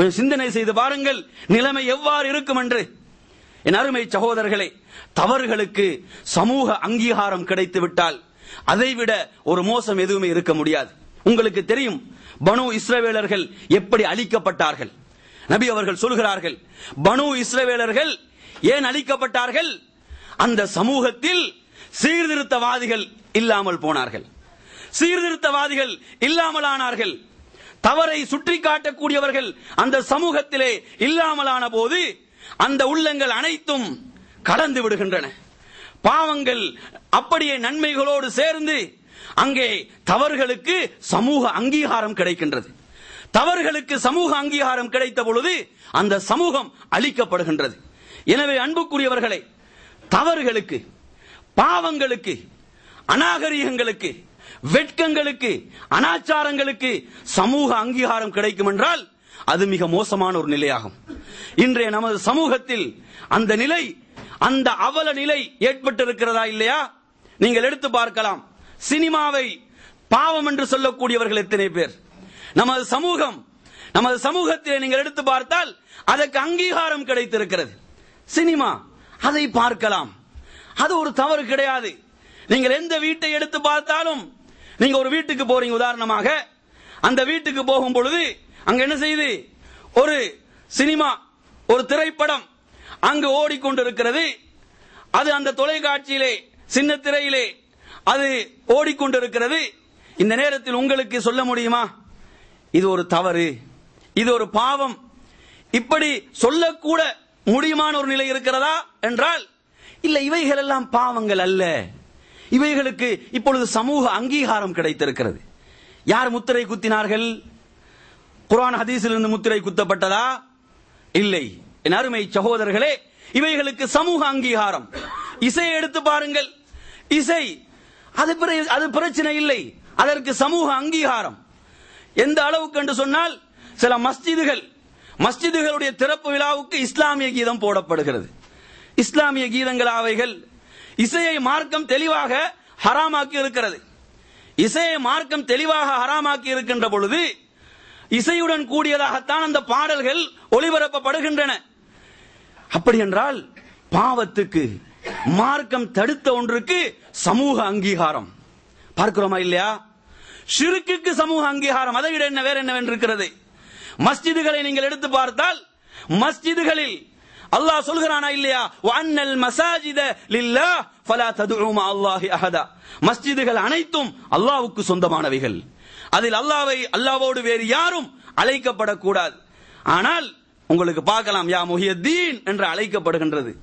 கொஞ்சம் சிந்தனை செய்து பாருங்கள் நிலைமை எவ்வாறு இருக்கும் என்று என் அருமை சகோதரர்களே தவறுகளுக்கு சமூக அங்கீகாரம் கிடைத்து விட்டால் அதைவிட ஒரு மோசம் எதுவுமே இருக்க முடியாது உங்களுக்கு தெரியும் பனு இஸ்ரவேலர்கள் எப்படி அழிக்கப்பட்டார்கள் நபி அவர்கள் சொல்கிறார்கள் பனு இஸ்ரவேலர்கள் ஏன் அழிக்கப்பட்டார்கள் அந்த சமூகத்தில் சீர்திருத்தவாதிகள் இல்லாமல் போனார்கள் சீர்திருத்தவாதிகள் இல்லாமல் ஆனார்கள் தவறை சுற்றி காட்டக்கூடியவர்கள் அந்த சமூகத்திலே இல்லாமலான போது அந்த உள்ளங்கள் அனைத்தும் கலந்து விடுகின்றன பாவங்கள் அப்படியே நன்மைகளோடு சேர்ந்து அங்கே தவறுகளுக்கு சமூக அங்கீகாரம் கிடைக்கின்றது தவறுகளுக்கு சமூக அங்கீகாரம் கிடைத்த பொழுது அந்த சமூகம் அழிக்கப்படுகின்றது எனவே அன்புக்குரியவர்களை தவறுகளுக்கு பாவங்களுக்கு அநாகரிகங்களுக்கு வெட்கங்களுக்கு அனாச்சாரங்களுக்கு சமூக அங்கீகாரம் கிடைக்கும் என்றால் அது மிக மோசமான ஒரு நிலையாகும் இன்றைய நமது சமூகத்தில் அந்த நிலை அந்த அவல நிலை ஏற்பட்டிருக்கிறதா இல்லையா நீங்கள் எடுத்து பார்க்கலாம் சினிமாவை பாவம் என்று சொல்லக்கூடியவர்கள் எத்தனை பேர் நமது சமூகம் நமது சமூகத்திலே நீங்கள் எடுத்து பார்த்தால் அதற்கு அங்கீகாரம் கிடைத்திருக்கிறது சினிமா அதை பார்க்கலாம் அது ஒரு தவறு கிடையாது நீங்கள் எந்த வீட்டை எடுத்து பார்த்தாலும் நீங்க ஒரு வீட்டுக்கு போறீங்க உதாரணமாக அந்த வீட்டுக்கு போகும் பொழுது அங்க என்ன செய்யுது ஒரு சினிமா ஒரு திரைப்படம் அங்கு ஓடிக்கொண்டிருக்கிறது அது அந்த தொலைக்காட்சியிலே சின்ன திரையிலே அது ஓடிக்கொண்டிருக்கிறது இந்த நேரத்தில் உங்களுக்கு சொல்ல முடியுமா இது ஒரு தவறு இது ஒரு பாவம் இப்படி சொல்லக்கூட முடியுமான ஒரு நிலை இருக்கிறதா என்றால் இல்ல இவைகள் எல்லாம் பாவங்கள் அல்ல இவைகளுக்கு இப்பொழுது சமூக அங்கீகாரம் கிடைத்திருக்கிறது யார் முத்திரை குத்தினார்கள் குர்ஆன் ஹதீஸிலிருந்து முத்திரை குத்தப்பட்டதா இல்லை என் அருமை சகோதரர்களே இவைகளுக்கு சமூக அங்கீகாரம் இசையை எடுத்து பாருங்கள் இசை அது பிர- அது பிரச்சனை இல்லை அதற்கு சமூக அங்கீகாரம் எந்த அளவுக்கு என்று சொன்னால் சில மஸ்ஜிதுகள் மஸ்ஜிதுகளுடைய திறப்பு விழாவுக்கு இஸ்லாமிய கீதம் போடப்படுகிறது இஸ்லாமிய கீதங்கள் அவைகள் இசையை மார்க்கம் தெளிவாக ஹராமாக்கி இருக்கிறது இசையை மார்க்கம் தெளிவாக ஹராமாக்கி இருக்கின்ற பொழுது இசையுடன் கூடியதாகத்தான் அந்த பாடல்கள் ஒளிபரப்பப்படுகின்றன அப்படி என்றால் பாவத்துக்கு மார்க்கம் தடுத்த ஒன்றுக்கு சமூக அங்கீகாரம் பார்க்கிறோமா இல்லையா ஷிருக்குக்கு சமூக அங்கீகாரம் அதை விட என்ன வேற என்னவென்று இருக்கிறது மஸ்ஜிதுகளை நீங்கள் எடுத்து பார்த்தால் மஸ்ஜிதுகளில் அல்லாஹ் சொல்கிறானா இல்லையா வஅன்னல் மசாஜித லில்லாஹ் ஃபலா ததுஉ மா அல்லாஹி அஹதா மஸ்ஜிதுகள் அனைத்தும் அல்லாஹ்வுக்கு சொந்தமானவைகள் அதில் அல்லாஹ்வை அல்லாஹ்வோடு வேறு யாரும் அழைக்கப்படக்கூடாது ஆனால் உங்களுக்கு பார்க்கலாம் யா முஹியத்தீன் என்று அழைக்கப்படுகின்றது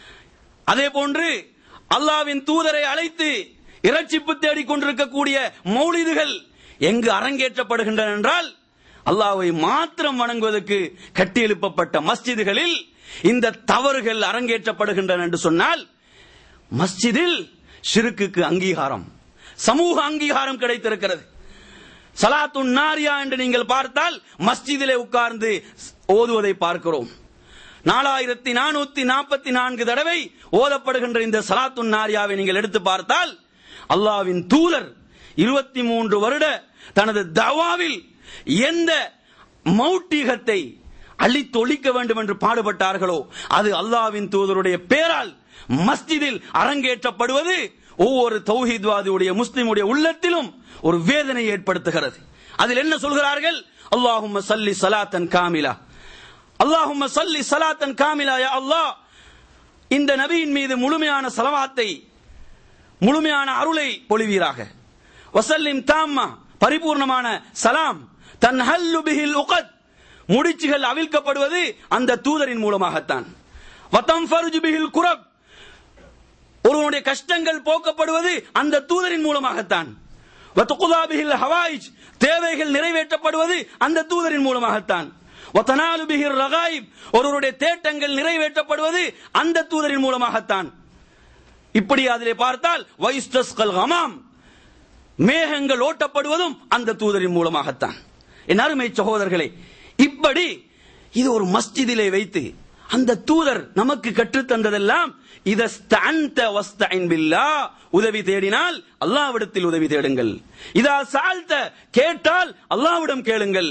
அதே போன்று அல்லாவின் தூதரை அழைத்து இரட்சிப்பு தேடிக் கொண்டிருக்கக்கூடிய மௌலிதுகள் எங்கு அரங்கேற்றப்படுகின்றன என்றால் அல்லாஹ்வை மாத்திரம் வணங்குவதற்கு கட்டியெழுப்பப்பட்ட மஸ்ஜிதுகளில் இந்த தவறுகள் அரங்கேற்றப்படுகின்றன என்று சொன்னால் மஸ்ஜிதில் ஷிருக்குக்கு அங்கீகாரம் சமூக அங்கீகாரம் கிடைத்திருக்கிறது சலாத்துன் நாரியா என்று நீங்கள் பார்த்தால் மஸ்ஜிதிலே உட்கார்ந்து ஓதுவதை பார்க்கிறோம் நாலாயிரத்தி நானூத்தி நாற்பத்தி நான்கு தடவை ஓதப்படுகின்ற இந்த சலாத்துன் நாரியாவை நீங்கள் எடுத்து பார்த்தால் அல்லாவின் தூதர் இருபத்தி மூன்று வருட தனது தவாவில் எந்த மௌட்டிகத்தை அழித்தொழிக்க வேண்டும் என்று பாடுபட்டார்களோ அது அல்லாவின் தூதருடைய பேரால் மஸ்ஜிதில் அரங்கேற்றப்படுவது ஒவ்வொரு தௌஹீத்வாதியுடைய முஸ்லிமுடைய உள்ளத்திலும் ஒரு வேதனை ஏற்படுத்துகிறது அதில் என்ன சொல்கிறார்கள் அல்லாஹும்ம சல்லி சலாத்தன் காமிலா அல்லாஹும்ம சல்லி சலாத்தன் காமிலா யா அல்லாஹ் இந்த நபியின் மீது முழுமையான சலவாத்தை முழுமையான அருளை பொழிவீராக வசல்லிம் தாம்மா பரிபூர்ணமான சலாம் தன் ஹல்லு பிஹில் உகத் முடிச்சுகள் அவிழ்க்கப்படுவது அந்த தூதரின் மூலமாகத்தான் வத்தம் ஃபர்ஜு பிஹில் குரப் ஒருவனுடைய கஷ்டங்கள் போக்கப்படுவது அந்த தூதரின் மூலமாகத்தான் வத்துகுதா பிஹில் ஹவாயிஜ் தேவைகள் நிறைவேற்றப்படுவது அந்த தூதரின் மூலமாகத்தான் வத்தனாலு பிஹில் ரகாயிப் ஒருவருடைய தேட்டங்கள் நிறைவேற்றப்படுவது அந்த தூதரின் மூலமாகத்தான் இப்படி அதிலே பார்த்தால் வைஸ்டஸ்கல் ஹமாம் மேகங்கள் ஓட்டப்படுவதும் அந்த தூதரின் மூலமாகத்தான் என் அருமை சகோதரர்களே இப்படி இது ஒரு மஸ்ஜிதிலே வைத்து அந்த தூதர் நமக்கு கற்றுத் தந்ததெல்லாம் இதஸ்தஅன்த வஸ்தஇன் பில்லாஹ் உதவி தேடினால் அல்லாஹ்விடத்தில் உதவி தேடுங்கள் இதா சால்த கேட்டால் அல்லாஹ்விடம் கேளுங்கள்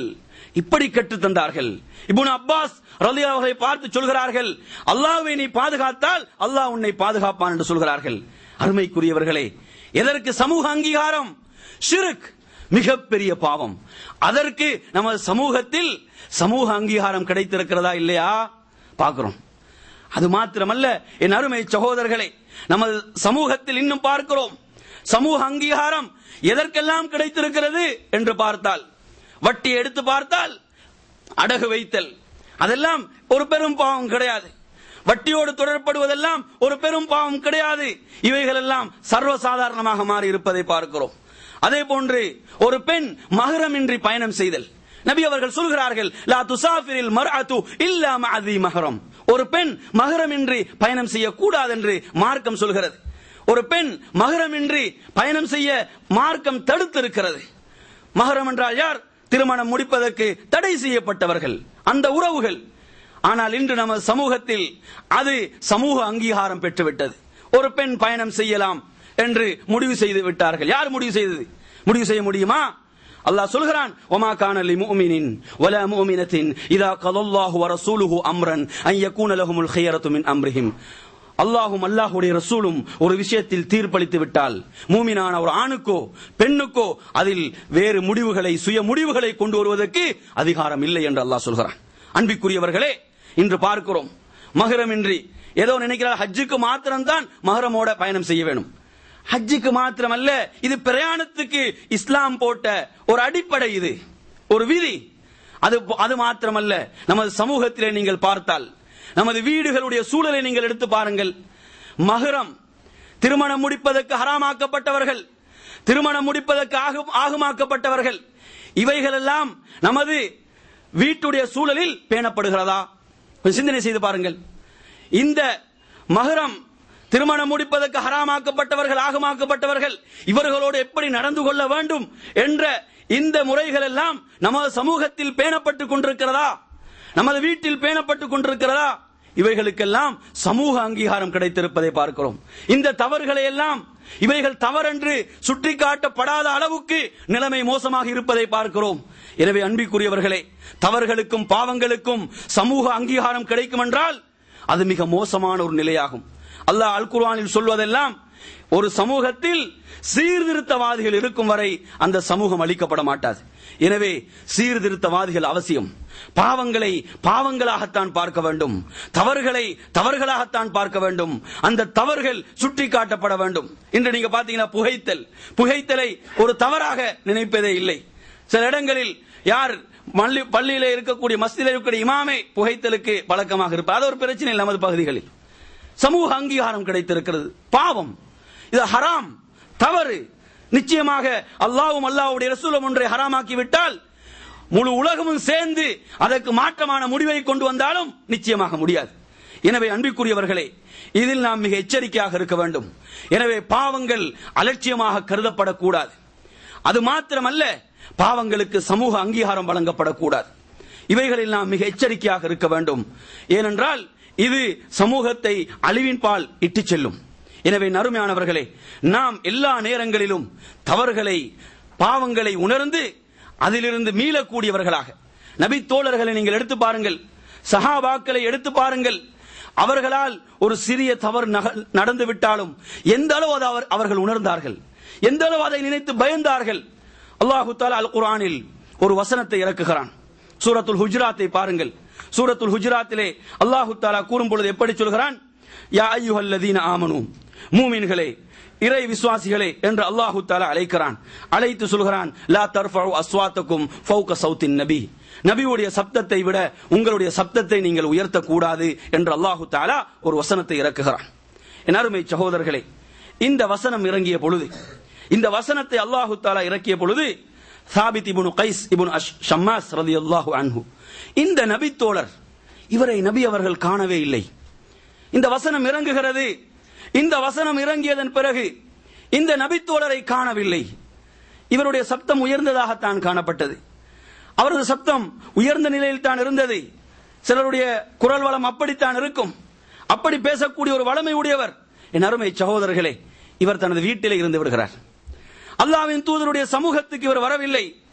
இப்படி கற்றுத் தந்தார்கள் இப்னு அப்பாஸ் ரலி அவர்களை பார்த்து சொல்கிறார்கள் அல்லாஹ்வை நீ பாதுகாத்தால் அல்லாஹ் உன்னை பாதுகாப்பான் என்று சொல்கிறார்கள் அருமைக்குரியவர்களே எதற்கு சமூக அங்கீகாரம் ஷிருக் மிகப்பெரிய பாவம் அதற்கு நமது சமூகத்தில் சமூக அங்கீகாரம் கிடைத்திருக்கிறதா இல்லையா பார்க்கிறோம் அது மாத்திரமல்ல என் அருமை சகோதரர்களே நமது சமூகத்தில் இன்னும் பார்க்கிறோம் சமூக அங்கீகாரம் எதற்கெல்லாம் கிடைத்திருக்கிறது என்று பார்த்தால் வட்டி எடுத்து பார்த்தால் அடகு வைத்தல் அதெல்லாம் ஒரு பெரும் பாவம் கிடையாது வட்டியோடு தொடர்படுவதெல்லாம் ஒரு பெரும் பாவம் கிடையாது இவைகள் எல்லாம் சர்வசாதாரணமாக மாறி இருப்பதை பார்க்கிறோம் அதே போன்று ஒரு பெண் மகரமின்றி பயணம் செய்தல் நபி அவர்கள் சொல்கிறார்கள் லா துசாஃபிரில் மர்அத்து இல்லா மஅதி மஹரம் ஒரு பெண் மகரமின்றி பயணம் செய்யக்கூடாது என்று மார்க்கம் சொல்கிறது ஒரு பெண் மகரமின்றி பயணம் செய்ய மார்க்கம் தடுத்திருக்கிறது மகரம் என்றால் யார் திருமணம் முடிப்பதற்கு தடை செய்யப்பட்டவர்கள் அந்த உறவுகள் ஆனால் இன்று நமது சமூகத்தில் அது சமூக அங்கீகாரம் பெற்றுவிட்டது ஒரு பெண் பயணம் செய்யலாம் என்று முடிவு செய்து விட்டார்கள் யார் முடிவு செய்தது முடிவு செய்ய முடியுமா அல்லாஹ் சொல்கிறான் ஒமா கானலி முஃமினின் வலா முஃமினத்தின் இதா கலல்லாஹு வ ரசூலுஹு அம்ரன் அன் யகூன லஹுமுல் ஹியரத்து மின் அம்ரிஹிம் அல்லாஹும் அல்லாஹுடைய ரசூலும் ஒரு விஷயத்தில் தீர்ப்பளித்து விட்டால் மூமினான ஒரு ஆணுக்கோ பெண்ணுக்கோ அதில் வேறு முடிவுகளை சுய முடிவுகளை கொண்டு வருவதற்கு அதிகாரம் இல்லை என்று அல்லாஹ் சொல்கிறான் அன்பிற்குரியவர்களே இன்று பார்க்கிறோம் மகரமின்றி ஏதோ நினைக்கிறார் ஹஜ்ஜுக்கு மாத்திரம்தான் மகரமோட பயணம் செய்ய வேணும் ஹஜ்ஜுக்கு மாத்திரமல்ல இது பிரயாணத்துக்கு இஸ்லாம் போட்ட ஒரு அடிப்படை இது ஒரு விதி அது அது மாத்திரமல்ல நமது சமூகத்திலே நீங்கள் பார்த்தால் நமது வீடுகளுடைய சூழலை நீங்கள் எடுத்து பாருங்கள் மகரம் திருமணம் முடிப்பதற்கு ஹராமாக்கப்பட்டவர்கள் திருமணம் முடிப்பதற்கு ஆகும் ஆகுமாக்கப்பட்டவர்கள் இவைகள் எல்லாம் நமது வீட்டுடைய சூழலில் பேணப்படுகிறதா கொஞ்சம் சிந்தனை செய்து பாருங்கள் இந்த மகரம் திருமணம் முடிப்பதற்கு ஹராமாக்கப்பட்டவர்கள் ஆகமாக்கப்பட்டவர்கள் இவர்களோடு எப்படி நடந்து கொள்ள வேண்டும் என்ற இந்த முறைகள் எல்லாம் நமது சமூகத்தில் பேணப்பட்டுக் கொண்டிருக்கிறதா நமது வீட்டில் பேணப்பட்டுக் கொண்டிருக்கிறதா இவைகளுக்கெல்லாம் சமூக அங்கீகாரம் கிடைத்திருப்பதை பார்க்கிறோம் இந்த தவறுகளை எல்லாம் இவைகள் தவறென்று சுட்டிக்காட்டப்படாத அளவுக்கு நிலைமை மோசமாக இருப்பதை பார்க்கிறோம் எனவே அன்பிற்குரியவர்களே தவறுகளுக்கும் பாவங்களுக்கும் சமூக அங்கீகாரம் கிடைக்கும் என்றால் அது மிக மோசமான ஒரு நிலையாகும் அல்லாஹ் அல் குர்ஆனில் சொல்வதெல்லாம் ஒரு சமூகத்தில் சீர்திருத்தவாதிகள் இருக்கும் வரை அந்த சமூகம் அளிக்கப்பட மாட்டாது எனவே சீர்திருத்தவாதிகள் அவசியம் பாவங்களை பாவங்களாகத்தான் பார்க்க வேண்டும் தவறுகளை தவறுகளாகத்தான் பார்க்க வேண்டும் அந்த தவறுகள் சுட்டிக்காட்டப்பட வேண்டும் இன்று நீங்க பாத்தீங்கன்னா புகைத்தல் புகைத்தலை ஒரு தவறாக நினைப்பதே இல்லை சில இடங்களில் யார் மல்லி பள்ளியில இருக்கக்கூடிய மஸ்தில இருக்கக்கூடிய இமாமே புகைத்தலுக்கு பழக்கமாக இருப்பார் அது ஒரு பிரச்சனை இல்லை நமது பகுதிகளில் சமூக அங்கீகாரம் கிடைத்திருக்கிறது பாவம் இது ஹராம் தவறு நிச்சயமாக அல்லாவும் அல்லாவுடைய ரசூலம் ஒன்றை ஹராமாக்கி விட்டால் முழு உலகமும் சேர்ந்து அதற்கு மாற்றமான முடிவை கொண்டு வந்தாலும் நிச்சயமாக முடியாது எனவே அன்பிற்குரியவர்களே இதில் நாம் மிக எச்சரிக்கையாக இருக்க வேண்டும் எனவே பாவங்கள் அலட்சியமாக கருதப்படக்கூடாது அது மாத்திரமல்ல பாவங்களுக்கு சமூக அங்கீகாரம் வழங்கப்படக்கூடாது இவைகளில் நாம் மிக எச்சரிக்கையாக இருக்க வேண்டும் ஏனென்றால் இது சமூகத்தை அழிவின் பால் இட்டுச் செல்லும் எனவே நறுமையானவர்களே நாம் எல்லா நேரங்களிலும் தவறுகளை பாவங்களை உணர்ந்து அதிலிருந்து மீளக்கூடியவர்களாக நபி தோழர்களை நீங்கள் எடுத்து பாருங்கள் சஹாபாக்களை எடுத்து பாருங்கள் அவர்களால் ஒரு சிறிய தவறு நக- நடந்து விட்டாலும் எந்த அளவு அதை அவர் அவர்கள் உணர்ந்தார்கள் எந்த அளவு அதை நினைத்து பயந்தார்கள் அல்லாஹு தாலா அல் குர்ஆனில் ஒரு வசனத்தை இறக்குகிறான் சூரத்துல் ஹுஜ்ராத்தை பாருங்கள் சூரத்துல் ஹுஜ்ராத்திலே அல்லாஹு தாலா கூறும் பொழுது எப்படி சொல்கிறான் யா ஐயுஹல்லதீன ஆமனு மூமின்களே இறை விசுவாசிகளே என்று அல்லாஹு தாலா அழைக்கிறான் அழைத்து சொல்கிறான் லா தர்ஃபு அஸ்வாத்தக்கும் ஃபௌக சௌத்தின் நபி நபியுடைய சப்தத்தை விட உங்களுடைய சப்தத்தை நீங்கள் உயர்த்தக்கூடாது என்று அல்லாஹு தாலா ஒரு வசனத்தை இறக்குகிறான் என் அருமை சகோதரர்களே இந்த வசனம் இறங்கிய பொழுது இந்த வசனத்தை அல்லாஹு தாலா இறக்கிய பொழுது சாபித் இப்னு கைஸ் இப்னு அஷ் ஷம்மாஸ் ரலியல்லாஹு அன்ஹு இந்த நபி தோழர் இவரை நபி அவர்கள் காணவே இல்லை இந்த வசனம் இறங்குகிறது இந்த வசனம் இறங்கியதன் பிறகு இந்த நபித்தோழரை காணவில்லை இவருடைய சப்தம் உயர்ந்ததாகத்தான் காணப்பட்டது அவரது சப்தம் உயர்ந்த நிலையில் தான் இருந்தது சிலருடைய குரல் வளம் அப்படித்தான் இருக்கும் அப்படி பேசக்கூடிய ஒரு வளமை உடையவர் என் அருமை சகோதரர்களே இவர் தனது வீட்டிலே இருந்து விடுகிறார் அல்லாவின் தூதருடைய சமூகத்துக்கு இவர் வரவில்லை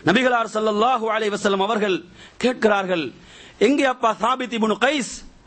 நபிகளார் ஸல்லல்லாஹு அலைஹி வஸல்லம் அவர்கள் கேட்கிறார்கள் எங்கே அப்பா சாபித் இப்னு கைஸ்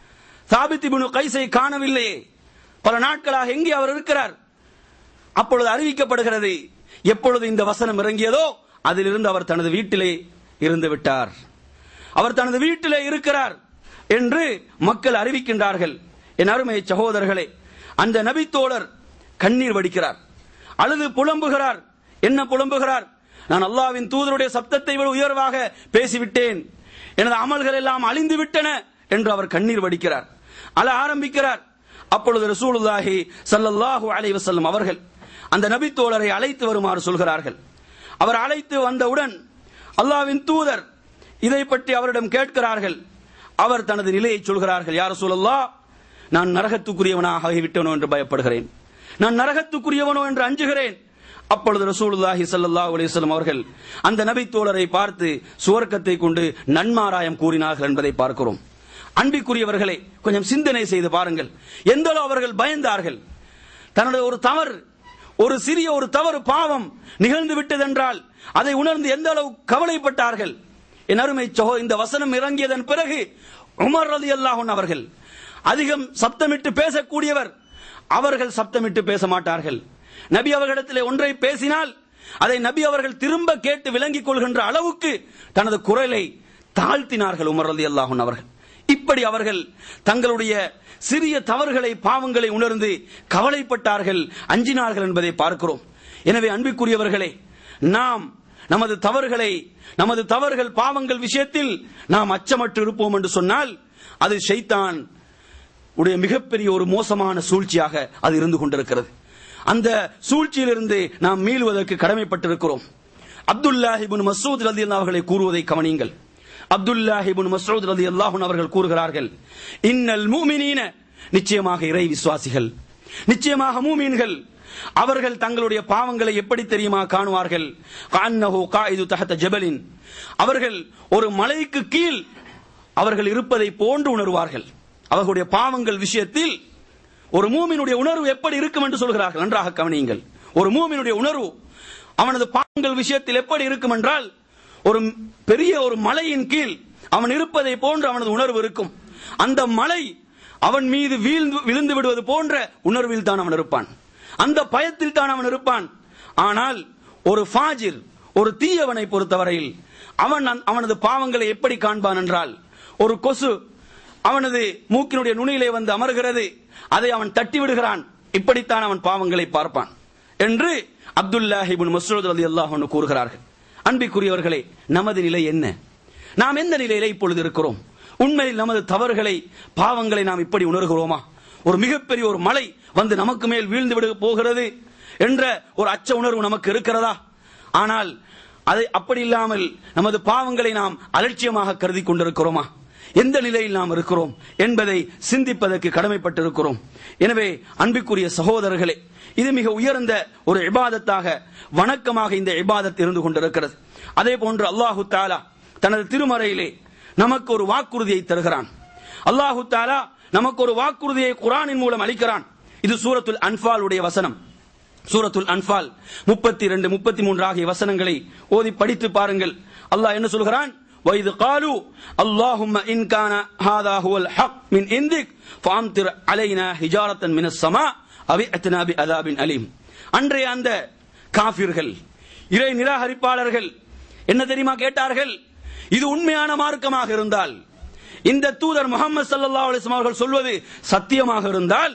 சாபித் இப்னு கைஸை காணவில்லையே பல நாட்களாக எங்கே அவர் இருக்கிறார் அப்பொழுது அறிவிக்கப்படுகிறது எப்பொழுது இந்த வசனம் இறங்கியதோ அதிலிருந்து அவர் தனது வீட்டிலே இருந்து விட்டார் அவர் தனது வீட்டிலே இருக்கிறார் என்று மக்கள் அறிவிக்கின்றார்கள் என் அருமை சகோதரர்களே அந்த நபித்தோழர் கண்ணீர் வடிக்கிறார் அழுது புலம்புகிறார் என்ன புலம்புகிறார் நான் அல்லாவின் தூதருடைய சப்தத்தை விட உயர்வாக பேசிவிட்டேன் எனது அமல்கள் எல்லாம் அழிந்து விட்டன என்று அவர் கண்ணீர் வடிக்கிறார் அழ ஆரம்பிக்கிறார் அப்பொழுது ரசூலுல்லாஹி ஸல்லல்லாஹு அலைஹி வஸல்லம் அவர்கள் அந்த நபித்தோழரை அழைத்து வருமாறு சொல்கிறார்கள் அவர் அழைத்து வந்தவுடன் அல்லாவின் தூதர் இதை பற்றி அவரிடம் கேட்கிறார்கள் அவர் தனது நிலையை சொல்கிறார்கள் யார் சொல்லல்லா நான் நரகத்துக்குரியவனாக ஆகிவிட்டனோ என்று பயப்படுகிறேன் நான் நரகத்துக்குரியவனோ என்று அஞ்சுகிறேன் அப்பொழுது ரசூலுல்லாஹி ஸல்லல்லாஹு அலைஹி வஸல்லம் அவர்கள் அந்த நபி தோழரை பார்த்து சுவர்க்கத்தை கொண்டு நன்மாராயம் கூறினார்கள் என்பதை பார்க்கிறோம் அன்பிற்குரியவர்களே கொஞ்சம் சிந்தனை செய்து பாருங்கள் எந்த அளவு அவர்கள் பயந்தார்கள் தன்னுடைய ஒரு தவறு ஒரு சிறிய ஒரு தவறு பாவம் நிகழ்ந்து விட்டதென்றால் அதை உணர்ந்து எந்த அளவு கவலைப்பட்டார்கள் என் அருமை சகோ இந்த வசனம் இறங்கியதன் பிறகு உமர் ரலி அல்லாஹன் அவர்கள் அதிகம் சப்தமிட்டு பேசக்கூடியவர் அவர்கள் சப்தமிட்டு பேச மாட்டார்கள் நபி அவர்களிடத்திலே ஒன்றை பேசினால் அதை நபி அவர்கள் திரும்ப கேட்டு விளங்கிக் கொள்கின்ற அளவுக்கு தனது குரலை தாழ்த்தினார்கள் உமர் ரலி அல்லாஹன் அவர்கள் இப்படி அவர்கள் தங்களுடைய சிறிய தவறுகளை பாவங்களை உணர்ந்து கவலைப்பட்டார்கள் அஞ்சினார்கள் என்பதை பார்க்கிறோம் எனவே அன்பிற்குரியவர்களே நாம் நமது தவறுகளை நமது தவறுகள் பாவங்கள் விஷயத்தில் நாம் அச்சமற்று இருப்போம் என்று சொன்னால் அது ஷைத்தான் உடைய மிகப்பெரிய ஒரு மோசமான சூழ்ச்சியாக அது இருந்து கொண்டிருக்கிறது அந்த சூழ்ச்சியிலிருந்து நாம் மீளுவதற்கு கடமைப்பட்டிருக்கிறோம் அப்துல்லாஹிபின் மசூத் ரதி அவர்களை கூறுவதை கவனியுங்கள் அப்துல்லாஹிபின் மசூத் ரதி அல்லாஹுன் அவர்கள் கூறுகிறார்கள் இன்னல் மூமினீன நிச்சயமாக இறை விசுவாசிகள் நிச்சயமாக மூமீன்கள் அவர்கள் தங்களுடைய பாவங்களை எப்படி தெரியுமா காணுவார்கள் கான்னஹு காயிது தஹத்த ஜபலின் அவர்கள் ஒரு மலைக்கு கீழ் அவர்கள் இருப்பதை போன்று உணர்வார்கள் அவர்களுடைய பாவங்கள் விஷயத்தில் ஒரு மூமினுடைய உணர்வு எப்படி இருக்கும் என்று சொல்கிறார்கள் நன்றாக கவனியுங்கள் ஒரு மூமினுடைய உணர்வு அவனது பாவங்கள் விஷயத்தில் எப்படி இருக்கும் என்றால் ஒரு பெரிய ஒரு மலையின் கீழ் அவன் இருப்பதை போன்று அவனது உணர்வு இருக்கும் அந்த மலை அவன் மீது வீழ்ந்து விழுந்து விடுவது போன்ற உணர்வில் தான் அவன் இருப்பான் அந்த பயத்தில் தான் அவன் இருப்பான் ஆனால் ஒரு ஃபாஜிர் ஒரு தீயவனை பொறுத்தவரையில் அவன் அந்த- அவனது பாவங்களை எப்படி காண்பான் என்றால் ஒரு கொசு அவனது மூக்கினுடைய நுனியிலே வந்து அமர்கிறது அதை அவன் தட்டி விடுகிறான் இப்படித்தான் அவன் பாவங்களை பார்ப்பான் என்று அப்துல்லாஹிபின் மசூத் ரதி அல்லாஹ் கூறுகிறார்கள் அன்பிற்குரியவர்களே நமது நிலை என்ன நாம் எந்த நிலையில இப்பொழுது இருக்கிறோம் உண்மையில் நமது தவறுகளை பாவங்களை நாம் இப்படி உணர்கிறோமா ஒரு மிகப்பெரிய ஒரு மலை வந்து நமக்கு மேல் வீழ்ந்து விட போகிறது என்ற ஒரு அச்ச உணர்வு நமக்கு இருக்கிறதா ஆனால் அதை அப்படி இல்லாமல் நமது பாவங்களை நாம் அலட்சியமாக கருதி கொண்டிருக்கிறோமா எந்த நிலையில் நாம் இருக்கிறோம் என்பதை சிந்திப்பதற்கு கடமைப்பட்டிருக்கிறோம் எனவே அன்பிற்குரிய சகோதரர்களே இது மிக உயர்ந்த ஒரு இபாதத்தாக வணக்கமாக இந்த இபாதத் இருந்து கொண்டிருக்கிறது அதே போன்று அல்லாஹு தாலா தனது திருமறையிலே நமக்கு ஒரு வாக்குறுதியை தருகிறான் அல்லாஹு தாலா நமக்கு ஒரு வாக்குறுதியை குரானின் மூலம் அளிக்கிறான் இது சூரத்துல் அன்பால் உடைய வசனம் சூரத்துல் அன்பால் முப்பத்தி ரெண்டு முப்பத்தி மூன்று ஆகிய வசனங்களை ஓதி படித்து பாருங்கள் அல்லாஹ் என்ன சொல்கிறான் وإذ قالوا اللهم إن كان هذا هو الحق من عندك فأمطر علينا حجارة من السماء أو ائتنا بعذاب أليم அன்றைய அந்த காபிர்கள் இறை நிராகரிப்பாளர்கள் என்ன தெரியுமா கேட்டார்கள் இது உண்மையான மார்க்கமாக இருந்தால் இந்த தூதர் முகமது சல்லல்லாஹு அலைஹி வஸல்லம் அவர்கள் சொல்வது சத்தியமாக இருந்தால்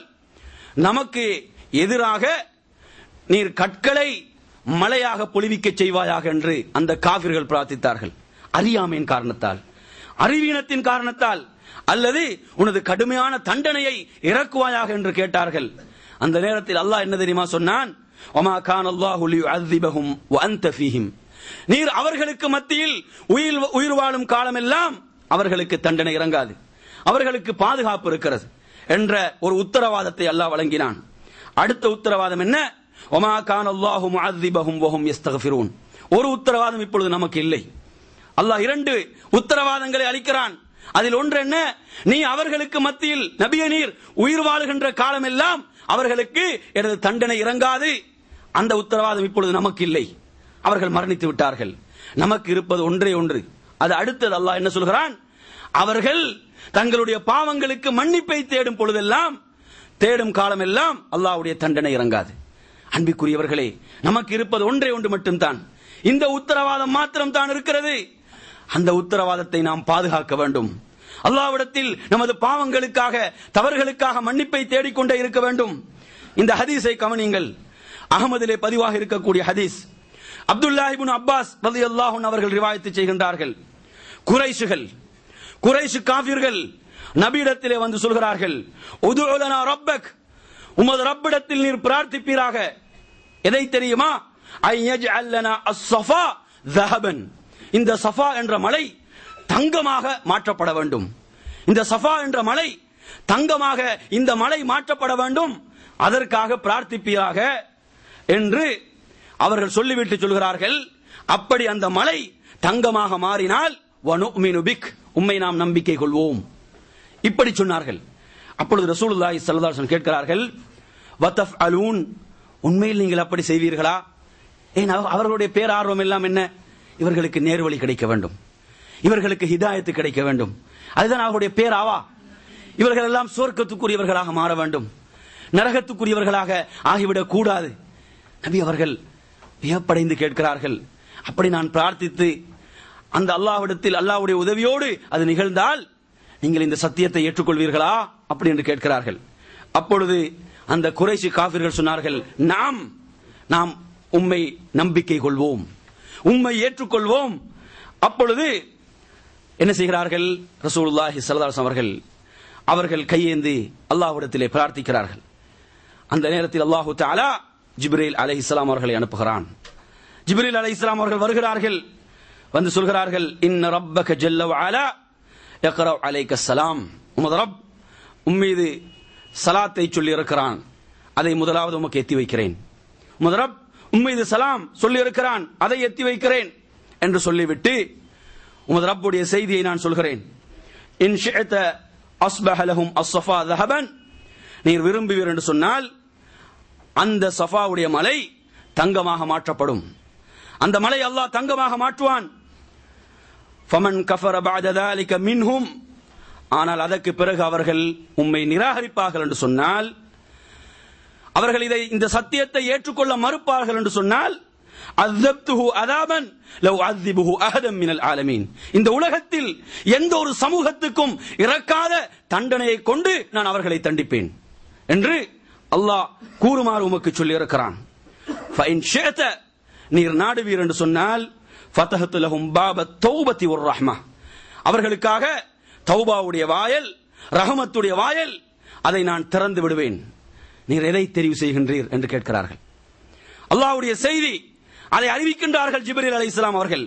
நமக்கு எதிராக நீர் கற்களை மழையாக பொழிவிக்க செய்வாயாக என்று அந்த காபிர்கள் பிரார்த்தித்தார்கள் அறியாமையின் காரணத்தால் அறிவீனத்தின் காரணத்தால் அல்லது உனது கடுமையான தண்டனையை இறக்குவாயாக என்று கேட்டார்கள் அந்த நேரத்தில் அல்லாஹ் என்ன தெரியுமா சொன்னான் ஒமா கான் அல்லாஹு லியுஅذிபஹும் வஅன்த ஃபீஹிம் நீர் அவர்களுக்கு மத்தியில் உயிர் உயிர் வாழும் காலமெல்லாம் அவர்களுக்கு தண்டனை இறங்காது அவர்களுக்கு பாதுகாப்பு இருக்கிறது என்ற ஒரு உத்தரவாதத்தை அல்லாஹ் வழங்கினான் அடுத்த உத்தரவாதம் என்ன ஒமா கான் அல்லாஹு முஅذிபஹும் வஹும் யஸ்தக்ஃபிரூன் ஒரு உத்தரவாதம் இப்பொழுது நமக்கு இல்லை அல்லாஹ் இரண்டு உத்தரவாதங்களை அளிக்கிறான் அதில் ஒன்று என்ன நீ அவர்களுக்கு மத்தியில் நபிய நீர் உயிர் வாழுகின்ற காலமெல்லாம் அவர்களுக்கு எனது தண்டனை இறங்காது அந்த உத்தரவாதம் இப்பொழுது நமக்கு இல்லை அவர்கள் மரணித்து விட்டார்கள் நமக்கு இருப்பது ஒன்றே ஒன்று அது அடுத்தது அல்லாஹ் என்ன சொல்கிறான் அவர்கள் தங்களுடைய பாவங்களுக்கு மன்னிப்பை தேடும் பொழுதெல்லாம் தேடும் காலமெல்லாம் அல்லாஹ்வுடைய தண்டனை இறங்காது அன்பிற்குரியவர்களே நமக்கு இருப்பது ஒன்றே ஒன்று மட்டும்தான் இந்த உத்தரவாதம் மாத்திரம் தான் இருக்கிறது அந்த உத்தரவாதத்தை நாம் பாதுகாக்க வேண்டும் அல்லாவிடத்தில் நமது பாவங்களுக்காக தவறுகளுக்காக மன்னிப்பை தேடிக்கொண்டே இருக்க வேண்டும் இந்த ஹதீஸை கவனியுங்கள் அகமதிலே பதிவாக இருக்கக்கூடிய ஹதீஸ் அப்துல்லாஹிபின் அப்பாஸ் ரதி அல்லாஹன் அவர்கள் ரிவாயத்து செய்கின்றார்கள் குறைசுகள் குறைசு காபிர்கள் நபியிடத்திலே வந்து சொல்கிறார்கள் உதுலனா ரப்பக் உமது ரப்பிடத்தில் நீர் பிரார்த்திப்பீராக எதை தெரியுமா ஐ யஜ்அல்லனா அஸ்-ஸஃபா ذهبًا இந்த சஃபா என்ற மலை தங்கமாக மாற்றப்பட வேண்டும் இந்த சஃபா என்ற மலை தங்கமாக இந்த மலை மாற்றப்பட வேண்டும் அதற்காக பிரார்த்திப்பீராக என்று அவர்கள் சொல்லிவிட்டு சொல்கிறார்கள் அப்படி அந்த மலை தங்கமாக மாறினால் வனுமினு பிக் உம்மை நாம் நம்பிக்கை கொள்வோம் இப்படி சொன்னார்கள் அப்பொழுது ரசூலுல்லாஹி ஸல்லல்லாஹு அலைஹி வஸல்லம் கேட்கிறார்கள் வத்தஃப் அலூன் உண்மையில் நீங்கள் அப்படி செய்வீர்களா ஏன் அவ- அவர்களுடைய பேரார்வம் எல்லாம் என்ன இவர்களுக்கு நேர்வழி கிடைக்க வேண்டும் இவர்களுக்கு ஹிதாயத்து கிடைக்க வேண்டும் அதுதான் அவர்களுடைய பேராவா இவர்கள் எல்லாம் சொர்க்கத்துக்குரியவர்களாக மாற வேண்டும் நரகத்துக்குரியவர்களாக ஆகிவிடக் கூடாது நபி அவர்கள் வியப்படைந்து கேட்கிறார்கள் அப்படி நான் பிரார்த்தித்து அந்த அல்லாஹ்விடத்தில் அல்லாஹ்வுடைய உதவியோடு அது நிகழ்ந்தால் நீங்கள் இந்த சத்தியத்தை ஏற்றுக்கொள்வீர்களா அப்படி என்று கேட்கிறார்கள் அப்பொழுது அந்த குறைசி காபிர்கள் சொன்னார்கள் நாம் நாம் உம்மை நம்பிக்கை கொள்வோம் உம்மை ஏற்றுக்கொள்வோம் அப்பொழுது என்ன செய்கிறார்கள் ரசூலுல்லாஹி ஸல்லல்லாஹு அலைஹி வஸல்லம் அவர்கள் அவர்கள் கையேந்தி அல்லாஹ்விடத்திலே பிரார்த்திக்கிறார்கள் அந்த நேரத்தில் அல்லாஹு தஆலா ஜிப்ரீல் அலைஹிஸ்ஸலாம் அவர்களை அனுப்புகிறான் ஜிப்ரீல் அலைஹிஸ்ஸலாம் அவர்கள் வருகிறார்கள் வந்து சொல்கிறார்கள் இன்ன ரப்பக ஜல்ல வஅலா யக்ரா அலைக்க ஸலாம் உமது ரப் உம்மீது சலாத்தை சொல்லி இருக்கிறான் அதை முதலாவது உமக்கு எத்தி வைக்கிறேன் உமது ரப் உம்மீது சலாம் சொல்லி இருக்கிறான் அதை எத்தி வைக்கிறேன் என்று சொல்லிவிட்டு உமது ரப்புடைய செய்தியை நான் சொல்கிறேன் இன் ஷிஅத அஸ்பஹ லஹும் அஸ்ஸஃபா ذهبًا நீர் விரும்புவீர் என்று சொன்னால் அந்த சஃபாவுடைய மலை தங்கமாக மாற்றப்படும் அந்த மலை அல்லாஹ் தங்கமாக மாற்றுவான் ஃபமன் கஃபர பஅத ذلك மின்ஹும் ஆனால் அதற்கு பிறகு அவர்கள் உம்மை நிராகரிப்பார்கள் என்று சொன்னால் அவர்கள் இதை இந்த சத்தியத்தை ஏற்றுக்கொள்ள மறுப்பார்கள் என்று சொன்னால் அஸ்தப்துஹு அதாபன் லவ் அஸ்திபுஹு அஹதம் மினல் ஆலமீன் இந்த உலகத்தில் எந்த ஒரு சமூகத்துக்கும் இறக்காத தண்டனையை கொண்டு நான் அவர்களை தண்டிப்பேன் என்று அல்லாஹ் கூறுமாறு உமக்கு சொல்லி இருக்கிறான் ஃபைன் ஷேத நீர் நாடுவீர் என்று சொன்னால் ஃபதஹத்து லஹும் பாப தௌபத்தி ஒரு ரஹ்மா அவர்களுக்காக தௌபாவுடைய வாயல் ரஹமத்துடைய வாயல் அதை நான் திறந்து விடுவேன் நீர் எதை தெரிவு செய்கின்றீர் என்று கேட்கிறார்கள் அல்லாஹ்வுடைய செய்தி அதை அறிவிக்கின்றார்கள் ஜிப்ரீல் அலைஹிஸ்ஸலாம் அவர்கள்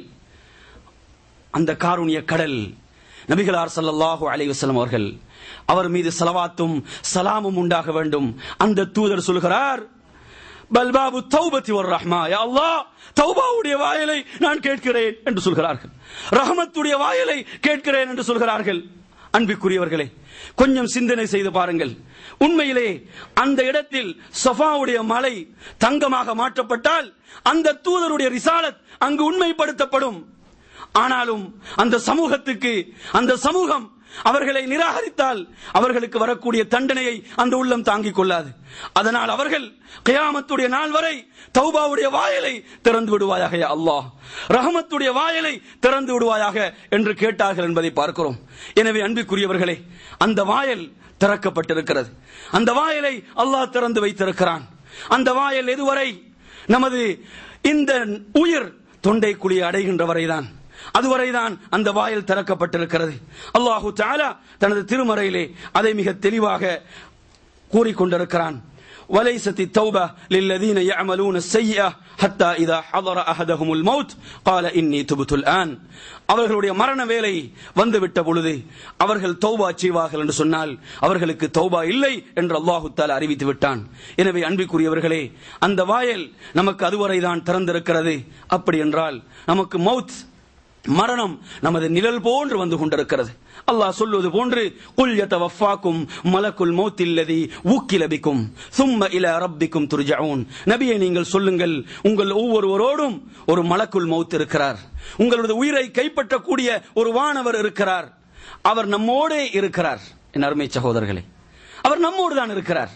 அந்த காருண்ய கடல் நபிகளார் ஸல்லல்லாஹு அலைஹி வஸல்லம் அவர்கள் அவர் மீது ஸலவாத்தும் சலாமும் உண்டாக வேண்டும் அந்த தூதர் சொல்கிறார் பல்பாபு தௌபத்தி ஒரு ரஹ்மா யா அல்லாஹ் தௌபாவுடைய வாயலை நான் கேட்கிறேன் என்று சொல்கிறார்கள் ரஹமத்துடைய வாயலை கேட்கிறேன் என்று சொல்கிறார்கள் அன்பிற்குரியவர்களே கொஞ்சம் சிந்தனை செய்து பாருங்கள் உண்மையிலே அந்த இடத்தில் சஃபாவுடைய மலை தங்கமாக மாற்றப்பட்டால் அந்த தூதருடைய ரிசாலத் அங்கு உண்மைப்படுத்தப்படும் ஆனாலும் அந்த சமூகத்துக்கு அந்த சமூகம் அவர்களை நிராகரித்தால் அவர்களுக்கு வரக்கூடிய தண்டனையை அந்த உள்ளம் தாங்கிக் கொள்ளாது அதனால் அவர்கள் கியாமத்துடைய நாள் வரை தௌபாவுடைய வாயலை திறந்து விடுவாயாக யா அல்லாஹ் ரஹமத்துடைய வாயலை திறந்து விடுவாயாக என்று கேட்டார்கள் என்பதை பார்க்கிறோம் எனவே அன்பிற்குரியவர்களே அந்த வாயல் திறக்கப்பட்டிருக்கிறது அந்த வாயலை அல்லாஹ் திறந்து வைத்திருக்கிறான் அந்த வாயல் எதுவரை நமது இந்த உயிர் தொண்டை குழி அடைகின்ற வரைதான் அதுவரைதான் அந்த வாயில் திறக்கப்பட்டிருக்கிறது அல்லாஹு தாலா தனது திருமறையிலே அதை மிக தெளிவாக கூறிக்கொண்டிருக்கிறான் وليست التوبة للذين يعملون السيئة حتى إذا حضر أحدهم الموت قال إني تبت الآن அவர்களுடைய மரண வேலை வந்துவிட்ட பொழுது அவர்கள் தௌபா செய்வார்கள் என்று சொன்னால் அவர்களுக்கு தௌபா இல்லை என்று அல்லாஹு தாலா அறிவித்து விட்டான் எனவே அன்பிற்குரியவர்களே அந்த வாயல் நமக்கு அதுவரைதான் திறந்திருக்கிறது அப்படி என்றால் நமக்கு மவுத் மரணம் நமது நிழல் போன்று வந்து கொண்டிருக்கிறது அல்லாஹ் சொல்வது போன்று குல் யதவஃபாக்கும் மலக்குல் மௌத்தில்லதி ஊக்கிலபிக்கும் சும்ம இல ரப்பிக்கும் துர்ஜஊன் நபியை நீங்கள் சொல்லுங்கள் உங்கள் ஒவ்வொருவரோடும் ஒரு மலக்குல் மௌத் இருக்கிறார் உங்களது உயிரை கைப்பற்றக்கூடிய ஒரு வானவர் இருக்கிறார் அவர் நம்மோடே இருக்கிறார் என் அருமை சகோதரர்களே அவர் நம்மோடு தான் இருக்கிறார்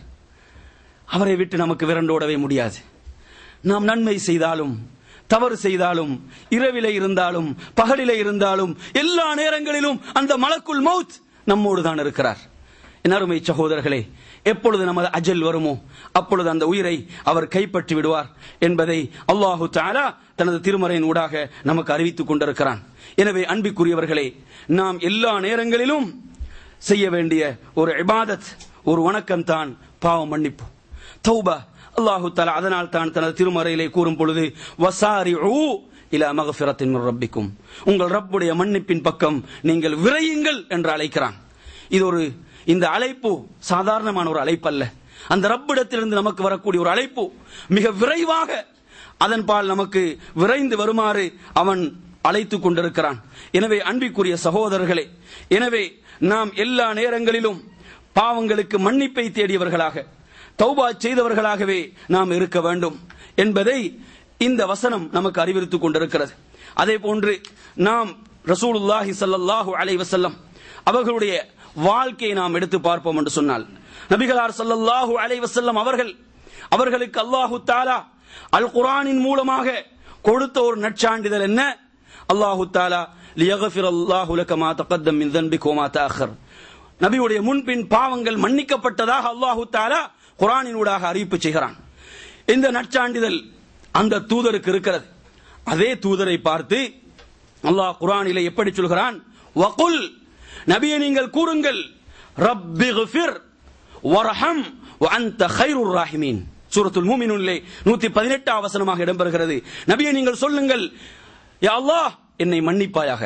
அவரை விட்டு நமக்கு விரண்டோடவே முடியாது நாம் நன்மை செய்தாலும் தவறு செய்தாலும் இரவிலே இருந்தாலும் பகலிலே இருந்தாலும் எல்லா நேரங்களிலும் அந்த மலக்குள் மௌத் நம்மோடு தான் இருக்கிறார் என் அருமை சகோதரர்களே எப்பொழுது நமது அஜல் வருமோ அப்பொழுது அந்த உயிரை அவர் கைப்பற்றி விடுவார் என்பதை அல்லாஹு தாலா தனது திருமறையின் ஊடாக நமக்கு அறிவித்துக் கொண்டிருக்கிறான் எனவே அன்பிற்குரியவர்களே நாம் எல்லா நேரங்களிலும் செய்ய வேண்டிய ஒரு இபாதத் ஒரு வணக்கம் தான் பாவ மன்னிப்பு தௌபா அல்லாஹு தலா அதனால் தான் தனது திருமறையிலே கூறும் பொழுது வசாரி இல மகபிரத்தின் ரப்பிக்கும் உங்கள் ரப்புடைய மன்னிப்பின் பக்கம் நீங்கள் விரையுங்கள் என்று அழைக்கிறான் இது ஒரு இந்த அழைப்பு சாதாரணமான ஒரு அழைப்பல்ல அந்த ரப்பிடத்திலிருந்து நமக்கு வரக்கூடிய ஒரு அழைப்பு மிக விரைவாக அதன் பால் நமக்கு விரைந்து வருமாறு அவன் அழைத்துக் கொண்டிருக்கிறான் எனவே அன்பிற்குரிய சகோதரர்களே எனவே நாம் எல்லா நேரங்களிலும் பாவங்களுக்கு மன்னிப்பை தேடியவர்களாக தௌபா செய்தவர்களாகவே நாம் இருக்க வேண்டும் என்பதை இந்த வசனம் நமக்கு அறிவுறுத்திக் கொண்டிருக்கிறது அதே போன்று நாம் ரசூலுல்லாஹி ஸல்லல்லாஹு அலைஹி வஸல்லம் அவர்களுடைய வாழ்க்கையை நாம் எடுத்து பார்ப்போம் என்று சொன்னால் நபிகளார் ஸல்லல்லாஹு அலைஹி வஸல்லம் அவர்கள் அவர்களுக்கு அல்லாஹு தாலா அல் குர்ஆனின் மூலமாக கொடுத்த ஒரு நற்சான்றிதழ் என்ன அல்லாஹு தாலா லியகஃபிர் அல்லாஹு லக மா தகத்தம் மின் தன்பிக வமா தஅخر நபியுடைய முன்பின் பாவங்கள் மன்னிக்கப்பட்டதாக அல்லாஹு தாலா குரானினூடாக அறிவிப்பு செய்கிறான் இந்த நற்சான்றிதழ் அந்த தூதருக்கு இருக்கிறது அதே தூதரை பார்த்து அல்லாஹ் குரானிலே எப்படி சொல்கிறான் வகுல் நபியை நீங்கள் கூறுங்கள் ரப்பிஃபிர் வர்ஹம் வஅன்த கைருர் ராஹிமீன் சூரத்துல் மூமினுல்லே நூத்தி பதினெட்டாம் வசனமாக இடம்பெறுகிறது நபியை நீங்கள் சொல்லுங்கள் யா அல்லாஹ் என்னை மன்னிப்பாயாக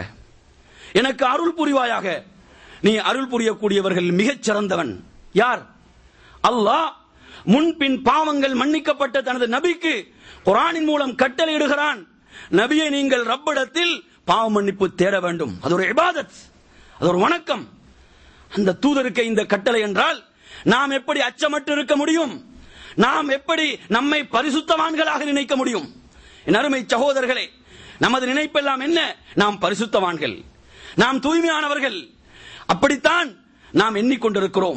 எனக்கு அருள் புரிவாயாக நீ அருள் புரியக்கூடியவர்கள் மிகச் சிறந்தவன் யார் அல்லாஹ் முன்பின் பாவங்கள் மன்னிக்கப்பட்ட தனது நபிக்கு குரானின் மூலம் கட்டளையிடுகிறான் நபியை நீங்கள் ரப்பிடத்தில் பாவ மன்னிப்பு தேட வேண்டும் அது ஒரு இபாதத் அது ஒரு வணக்கம் அந்த தூதருக்கு இந்த கட்டளை என்றால் நாம் எப்படி அச்சமற்று இருக்க முடியும் நாம் எப்படி நம்மை பரிசுத்தவான்களாக நினைக்க முடியும் என் அருமை சகோதரர்களே நமது நினைப்பெல்லாம் என்ன நாம் பரிசுத்தவான்கள் நாம் தூய்மையானவர்கள் அப்படித்தான் நாம் எண்ணிக்கொண்டிருக்கிறோம்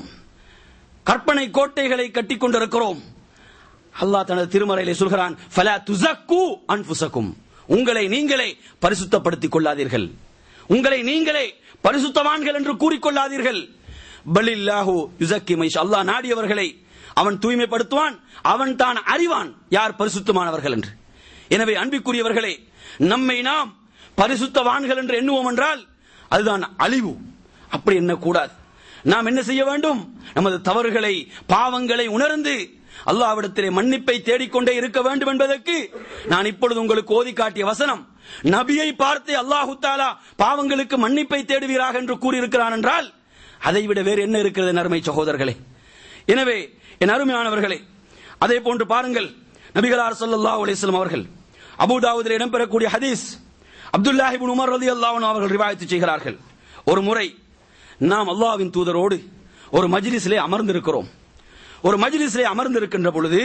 கற்பனை கோட்டைகளை கட்டிக் கொண்டிருக்கிறோம் அல்லாஹ் தனது திருமறையிலே சொல்கிறான் ஃபலா துஸக்கு அன்ஃபுசக்கும் உங்களை நீங்களே பரிசுத்தப்படுத்திக் கொள்ளாதீர்கள் உங்களை நீங்களே பரிசுத்தவான்கள் என்று கூறிக்கொள்ளாதீர்கள் பலில்லாஹு யுசக்கி மைஷ் அல்லாஹ் நாடியவர்களை அவன் தூய்மைப்படுத்துவான் அவன் தான் அறிவான் யார் பரிசுத்தமானவர்கள் என்று எனவே அன்பிற்குரியவர்களே நம்மை நாம் பரிசுத்தவான்கள் என்று எண்ணுவோம் என்றால் அதுதான் அழிவு அப்படி எண்ணக்கூடாது நாம் என்ன செய்ய வேண்டும் நமது தவறுகளை பாவங்களை உணர்ந்து அல்லாவிடத்திலே மன்னிப்பை தேடிக்கொண்டே இருக்க வேண்டும் என்பதற்கு நான் இப்பொழுது உங்களுக்கு ஓதி காட்டிய வசனம் நபியை பார்த்து அல்லாஹு தாலா பாவங்களுக்கு மன்னிப்பை தேடுவீராக என்று கூறியிருக்கிறான் என்றால் அதைவிட வேறு என்ன இருக்கிறது நறுமை சகோதரர்களே எனவே என் அருமையானவர்களே அதே போன்று பாருங்கள் நபிகளார் ஸல்லல்லாஹு அலைஹி வஸல்லம் அவர்கள் அபூதாவுதில் இடம்பெறக்கூடிய ஹதீஸ் அப்துல்லாஹிபின் உமர் ரலியல்லாஹு அன்ஹு அவர்கள் ரிவாயத்து செய்கிறார்கள் ஒரு முறை நாம் அல்லாஹ்வின் தூதரோடு ஒரு மஜ்லிஸிலே அமர்ந்திருக்கிறோம் ஒரு மஜ்லிஸிலே அமர்ந்திருக்கின்ற பொழுது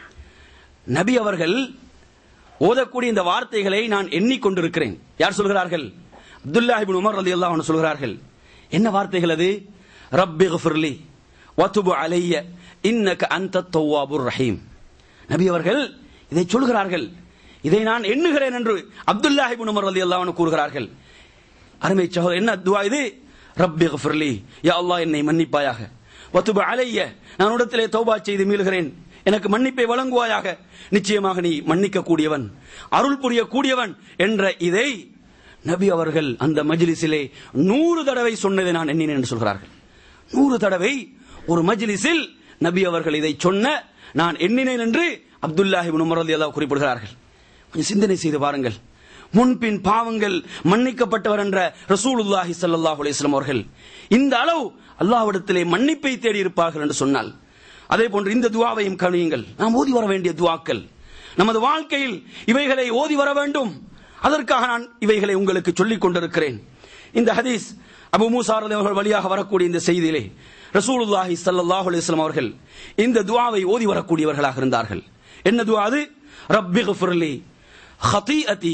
நபி அவர்கள் ஓதக்கூடிய இந்த வார்த்தைகளை நான் எண்ணிக்கொண்டிருக்கிறேன் யார் சொல்கிறார்கள் அப்துல்லாஹிபின் உமர் ரலியல்லாஹு அன்ஹு சொல்கிறார்கள் என்ன வார்த்தைகள் அது ரப்பி ஃபிர்லி வத்துபு அலைய இன்னக அந்த தௌவாபுர் ரஹீம் நபி அவர்கள் இதை சொல்கிறார்கள் இதை நான் எண்ணுகிறேன் என்று அப்துல்லாஹி இப்னு உமர் ரலியல்லாஹு அன்ஹு கூறுகிறார்கள் அருமை சகோதரர் என்ன துவா இது ரப்பி ஃபிர்லி யா அல்லாஹ் என்னை மன்னிப்பாயாக வத்துபு அலைய நான் உடத்திலே தௌபா செய்து மீளுகிறேன் எனக்கு மன்னிப்பை வழங்குவாயாக நிச்சயமாக நீ மன்னிக்க கூடியவன் அருள் புரிய கூடியவன் என்ற இதை நபி அவர்கள் அந்த மஜ்லிஸிலே நூறு தடவை சொன்னதை நான் எண்ணினேன் என்று சொல்கிறார்கள் நூறு தடவை ஒரு மஜ்லிஸில் நபி அவர்கள் இதை சொன்ன நான் எண்ணினேன் என்று அப்துல்லாஹி உமர் ரலியல்லாஹு குறிப்பிடுகிறார்கள் கொஞ்சம் சிந்தனை செய்து பாருங்கள் முன்பின் பாவங்கள் மன்னிக்கப்பட்டவர் என்ற ரசூலுல்லாஹி ஸல்லல்லாஹு அலைஹி வஸல்லம் அவர்கள் இந்த அளவு அல்லாஹ்விடத்திலே மன்னிப்பை தேடி இருப்பார்கள் என்று சொன்னால் அதே போன்று இந்த துவாவையும் கவனியுங்கள் நாம் ஓதி வர வேண்டிய துவாக்கள் நமது வாழ்க்கையில் இவைகளை ஓதி வர வேண்டும் அதற்காக நான் இவைகளை உங்களுக்கு சொல்லிக் கொண்டிருக்கிறேன் இந்த ஹதீஸ் அபு மூசா ரலியல்லாஹு அவர்கள் வழியாக வரக்கூடிய இந்த செய்தியிலே ரசூலுல்லாஹி ஸல்லல்லாஹு அலைஹி வஸல்லம் அவர்கள் இந்த துஆவை ஓதி வரக்கூடியவர்களாக இருந்தார்கள் என்ன துஆ அது ரப்பி ஃபிர்லி خطيئتي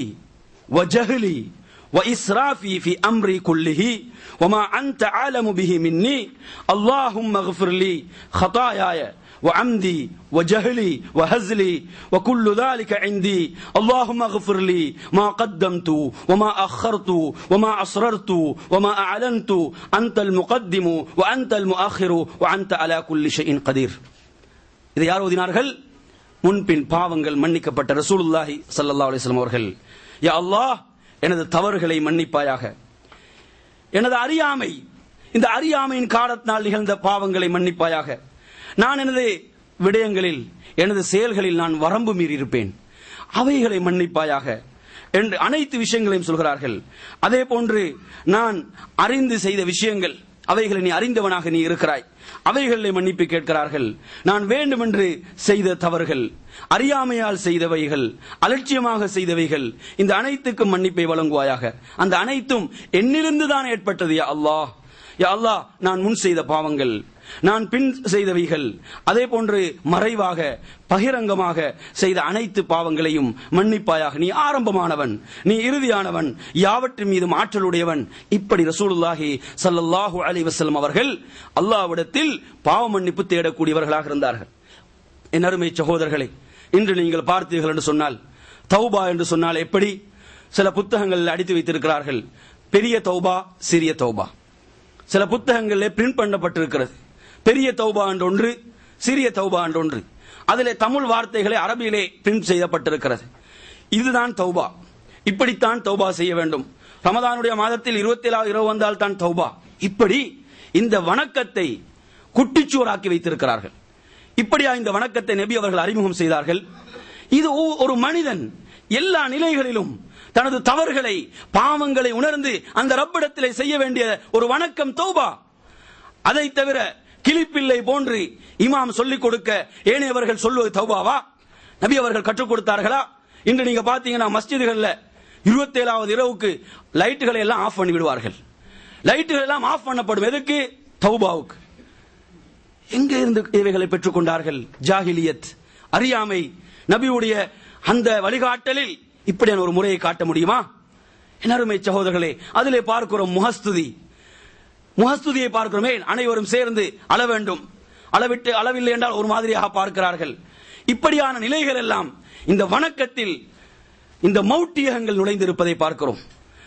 وجهلي وإسرافي في أمري كله وما أنت عالم به مني اللهم اغفر لي خطاياي وعمدي وجهلي وهزلي وكل ذلك عندي اللهم اغفر لي ما قدمت وما أخرت وما أسررت وما أعلنت أنت المقدم وأنت المؤخر وأنت على كل شيء قدير இதை யார் ஓதினார்கள் முன்பின் பாவங்கள் மன்னிக்கப்பட்ட ரசூலுல்லாஹி ஸல்லல்லாஹு அலைஹி வஸல்லம் அவர்கள் யா அல்லாஹ் எனது தவறுகளை மன்னிப்பாயாக எனது அறியாமை இந்த அறியாமையின் காலத்தினால் நிகழ்ந்த பாவங்களை மன்னிப்பாயாக நான் எனது விடயங்களில் எனது செயல்களில் நான் வரம்பு மீறி இருப்பேன் அவைகளை மன்னிப்பாயாக என்று அனைத்து விஷயங்களையும் சொல்கிறார்கள் அதே போன்று நான் அறிந்து செய்த விஷயங்கள் அவைகளை நீ அறிந்தவனாக நீ இருக்கிறாய் அவைகளை மன்னிப்பு கேட்கிறார்கள் நான் வேண்டுமென்று செய்த தவறுகள் அறியாமையால் செய்தவைகள் அலட்சியமாக செய்தவைகள் இந்த அனைத்துக்கும் மன்னிப்பை வழங்குவாயாக அந்த அனைத்தும் என்னிலிருந்து தான் ஏற்பட்டது யா அல்லாஹ் யா அல்லாஹ் நான் முன் செய்த பாவங்கள் நான் பின் செய்தவைகள் அதே போன்று மறைவாக பகிரங்கமாக செய்த அனைத்து பாவங்களையும் மன்னிப்பாயாக நீ ஆரம்பமானவன் நீ இறுதியானவன் யாவற்றின் மீதும் ஆற்றலுடையவன் இப்படி ரசூலுல்லாஹி ஸல்லல்லாஹு அலைஹி வஸல்லம் அவர்கள் அல்லாஹ்விடத்தில் பாவ மன்னிப்பு தேடக்கூடியவர்களாக இருந்தார்கள் என் அருமை சகோதரர்களே இன்று நீங்கள் பார்த்தீர்கள் என்று சொன்னால் தௌபா என்று சொன்னால் எப்படி சில புத்தகங்கள் அடித்து வைத்திருக்கிறார்கள் பெரிய தௌபா சிறிய தௌபா சில புத்தகங்களில் பிரிண்ட் பண்ணப்பட்டிருக்கிறது பெரிய தௌபா என்று ஒன்று சிறிய தௌபா என்று ஒன்று அதிலே தமிழ் வார்த்தைகளை அரபியிலே பிரிண்ட் செய்யப்பட்டிருக்கிறது இதுதான் தௌபா இப்படித்தான் தௌபா செய்ய வேண்டும் ரமதானுடைய மாதத்தில் இருபத்தி ஏழாவது இரவு வந்தால் தான் தௌபா இப்படி இந்த வணக்கத்தை குட்டிச்சுவராக்கி வைத்திருக்கிறார்கள் இப்படியா இந்த வணக்கத்தை நபி அவர்கள் அறிமுகம் செய்தார்கள் இது ஒ- ஒரு மனிதன் எல்லா நிலைகளிலும் தனது தவறுகளை பாவங்களை உணர்ந்து அந்த ரப்பிடத்திலே செய்ய வேண்டிய ஒரு வணக்கம் தௌபா அதை தவிர கிளிப்பிள்ளை போன்று இமாம் சொல்லிக் கொடுக்க ஏனையவர்கள் சொல்வது தௌபாவா நபி அவர்கள் கற்றுக் கொடுத்தார்களா இன்று நீங்க பாத்தீங்கன்னா மஸ்ஜிதுகள்ல இருபத்தேழாவது இரவுக்கு லைட்டுகளை எல்லாம் ஆஃப் பண்ணி விடுவார்கள் லைட்டுகள் எல்லாம் ஆஃப் பண்ணப்படும் எதுக்கு தௌபாவுக்கு எங்கே இருந்து இவைகளை பெற்றுக் கொண்டார்கள் ஜாகிலியத் அறியாமை நபியுடைய அந்த வழிகாட்டலில் இப்படியான ஒரு முறையை காட்ட முடியுமா என் அருமை சகோதரர்களே அதிலே பார்க்கிறோம் முகஸ்துதி முகஸ்துதியை பார்க்கிறோமே அனைவரும் சேர்ந்து அள வேண்டும் அளவிட்டு அளவில்லை என்றால் ஒரு மாதிரியாக பார்க்கிறார்கள் இப்படியான நிலைகள் எல்லாம் இந்த வணக்கத்தில் இந்த மௌட்டியகங்கள் நுழைந்திருப்பதை பார்க்கிறோம்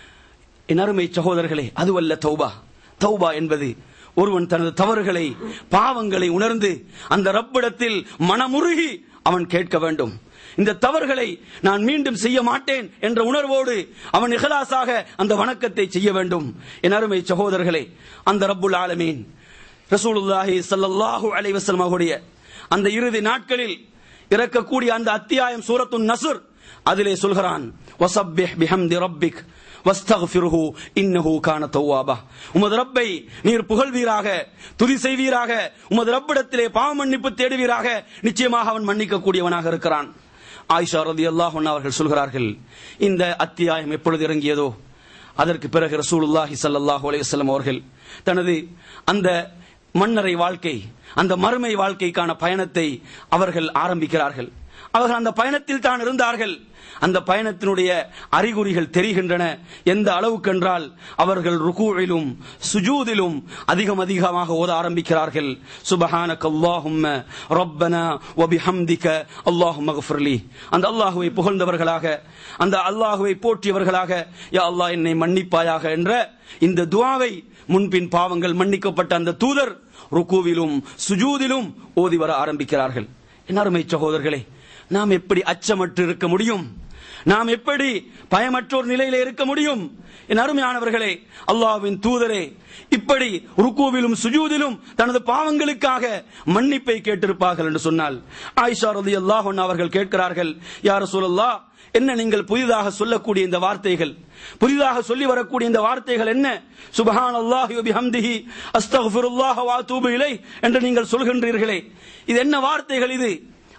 என் அருமை சகோதரர்களே அதுவல்ல தௌபா தௌபா என்பது ஒருவன் தனது தவறுகளை பாவங்களை உணர்ந்து அந்த ரப்பிடத்தில் மனமுருகி அவன் கேட்க வேண்டும் இந்த தவறுகளை நான் மீண்டும் செய்ய மாட்டேன் என்ற உணர்வோடு அவன் இகலாசாக அந்த வணக்கத்தை செய்ய வேண்டும் என் அருமை சகோதரர்களே அந்த ரப்புல் ஆலமீன் ரசூலுல்லாஹி ஸல்லல்லாஹு அலைஹி வஸல்லம் அவருடைய அந்த இறுதி நாட்களில் இறக்கக்கூடிய அந்த அத்தியாயம் சூரத்துன் நஸ்ர் அதிலே சொல்கிறான் வசப்பிஹ் பிஹம்தி ரப்பிக் வஸ்தக்ஃபிருஹு இன்னஹு கான தவ்வாபா உமது ரப்பை நீர் புகழ்வீராக துதி செய்வீராக உமது ரப்பிடத்திலே பாவ மன்னிப்பு தேடுவீராக நிச்சயமாக அவன் மன்னிக்க கூடியவனாக இருக்கிறான் ஆயிஷா ரலியல்லாஹு அன்ஹா அவர்கள் சொல்கிறார்கள் இந்த அத்தியாயம் எப்பொழுது இறங்கியதோ அதற்கு பிறகு ரசூலுல்லாஹி ஸல்லல்லாஹு அலைஹி வஸல்லம் அவர்கள் தனது அந்த மன்னரை வாழ்க்கை அந்த மறுமை வாழ்க்கைக்கான பயணத்தை அவர்கள் ஆரம்பிக்கிறார்கள் அவர்கள் அந்த பயணத்தில் தான் இருந்தார்கள் அந்த பயணத்தினுடைய அறிகுறிகள் தெரிகின்றன எந்த அளவுக்கென்றால் அவர்கள் ருகூவிலும் சுஜூதிலும் அதிகம் அதிகமாக ஓத ஆரம்பிக்கிறார்கள் சுபஹானக அல்லாஹும்ம ரப்பனா வபிஹம்திக அல்லாஹும்ம கஃபிர்லி அந்த அல்லாஹுவை புகழ்ந்தவர்களாக அந்த அல்லாஹுவை போற்றியவர்களாக யா அல்லாஹ் என்னை மன்னிப்பாயாக என்ற இந்த துஆவை முன்பின் பாவங்கள் மன்னிக்கப்பட்ட அந்த தூதர் ருக்குவிலும் சுஜூதிலும் ஓதி வர ஆரம்பிக்கிறார்கள் என் அருமை சகோதரர்களே நாம் எப்படி அச்சமற்று இருக்க முடியும் நாம் எப்படி பயமற்றோர் நிலையில இருக்க முடியும் என் அருமையானவர்களே அல்லாஹ்வின் தூதரே இப்படி ருக்குவிலும் சுஜூதிலும் தனது பாவங்களுக்காக மன்னிப்பை கேட்டிருப்பார்கள் என்று சொன்னால் ஆயிஷா ரலியல்லாஹு அன்ஹா அவர்கள் கேட்கிறார்கள் யார் ரசூலல்லாஹ் என்ன நீங்கள் புதிதாக சொல்லக்கூடிய இந்த வார்த்தைகள் புதிதாக சொல்லி வரக்கூடிய இந்த வார்த்தைகள் என்ன சுபஹான் அல்லாஹி பிஹம்திஹி அஸ்தக்ஃபிருல்லாஹ் வ அத்தூபு இலை என்று நீங்கள் சொல்கின்றீர்களே இது என்ன வார்த்தைகள் இது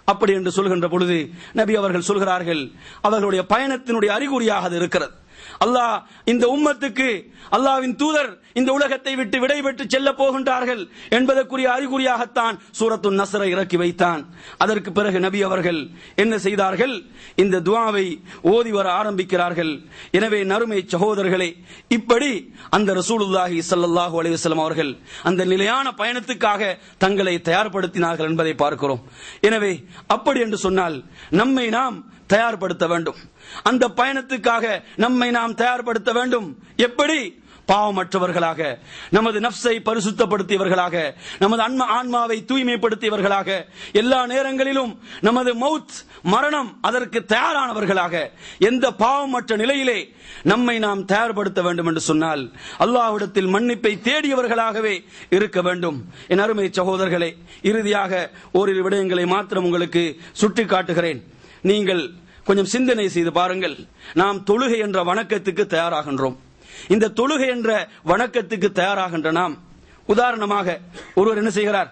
அப்படி என்று சொல்கின்ற பொழுது நபி அவர்கள் சொல்கிறார்கள் அவர்களுடைய பயணத்தினுடைய அறிகுறியாக அது இருக்கிறது அல்லாஹ் இந்த உம்மத்துக்கு அல்லாவின் தூதர் இந்த உலகத்தை விட்டு விடைபெற்று செல்ல போகின்றார்கள் என்பதற்குரிய அறிகுறியாகத்தான் சூரத்து நசரை இறக்கி வைத்தான் அதற்கு பிறகு நபி அவர்கள் என்ன செய்தார்கள் இந்த துவாவை ஓதி வர ஆரம்பிக்கிறார்கள் எனவே நறுமை சகோதரர்களே இப்படி அந்த ரசூலுல்லாஹி ஸல்லல்லாஹு அலைஹி வஸல்லம் அவர்கள் அந்த நிலையான பயணத்துக்காக தங்களை தயார்படுத்தினார்கள் என்பதை பார்க்கிறோம் எனவே அப்படி என்று சொன்னால் நம்மை நாம் தயார்படுத்த வேண்டும் அந்த பயணத்துக்காக நம்மை நாம் தயார்படுத்த வேண்டும் எப்படி பாவமற்றவர்களாக நமது நப்சை பரிசுத்தப்படுத்தியவர்களாக நமது அன்ம ஆன்மாவை தூய்மைப்படுத்தியவர்களாக எல்லா நேரங்களிலும் நமது மவுத் மரணம் அதற்கு தயாரானவர்களாக எந்த பாவமற்ற நிலையிலே நம்மை நாம் தயார்படுத்த வேண்டும் என்று சொன்னால் அல்லாஹ்விடத்தில் மன்னிப்பை தேடியவர்களாகவே இருக்க வேண்டும் என் அருமை சகோதரர்களே இறுதியாக ஓரிரு விடயங்களை மாத்திரம் உங்களுக்கு சுட்டி காட்டுகிறேன் நீங்கள் கொஞ்சம் சிந்தனை செய்து பாருங்கள் நாம் தொழுகை என்ற வணக்கத்துக்கு தயாராகின்றோம் இந்த தொழுகை என்ற வணக்கத்துக்கு தயாராகின்ற நாம் உதாரணமாக ஒருவர் என்ன செய்கிறார்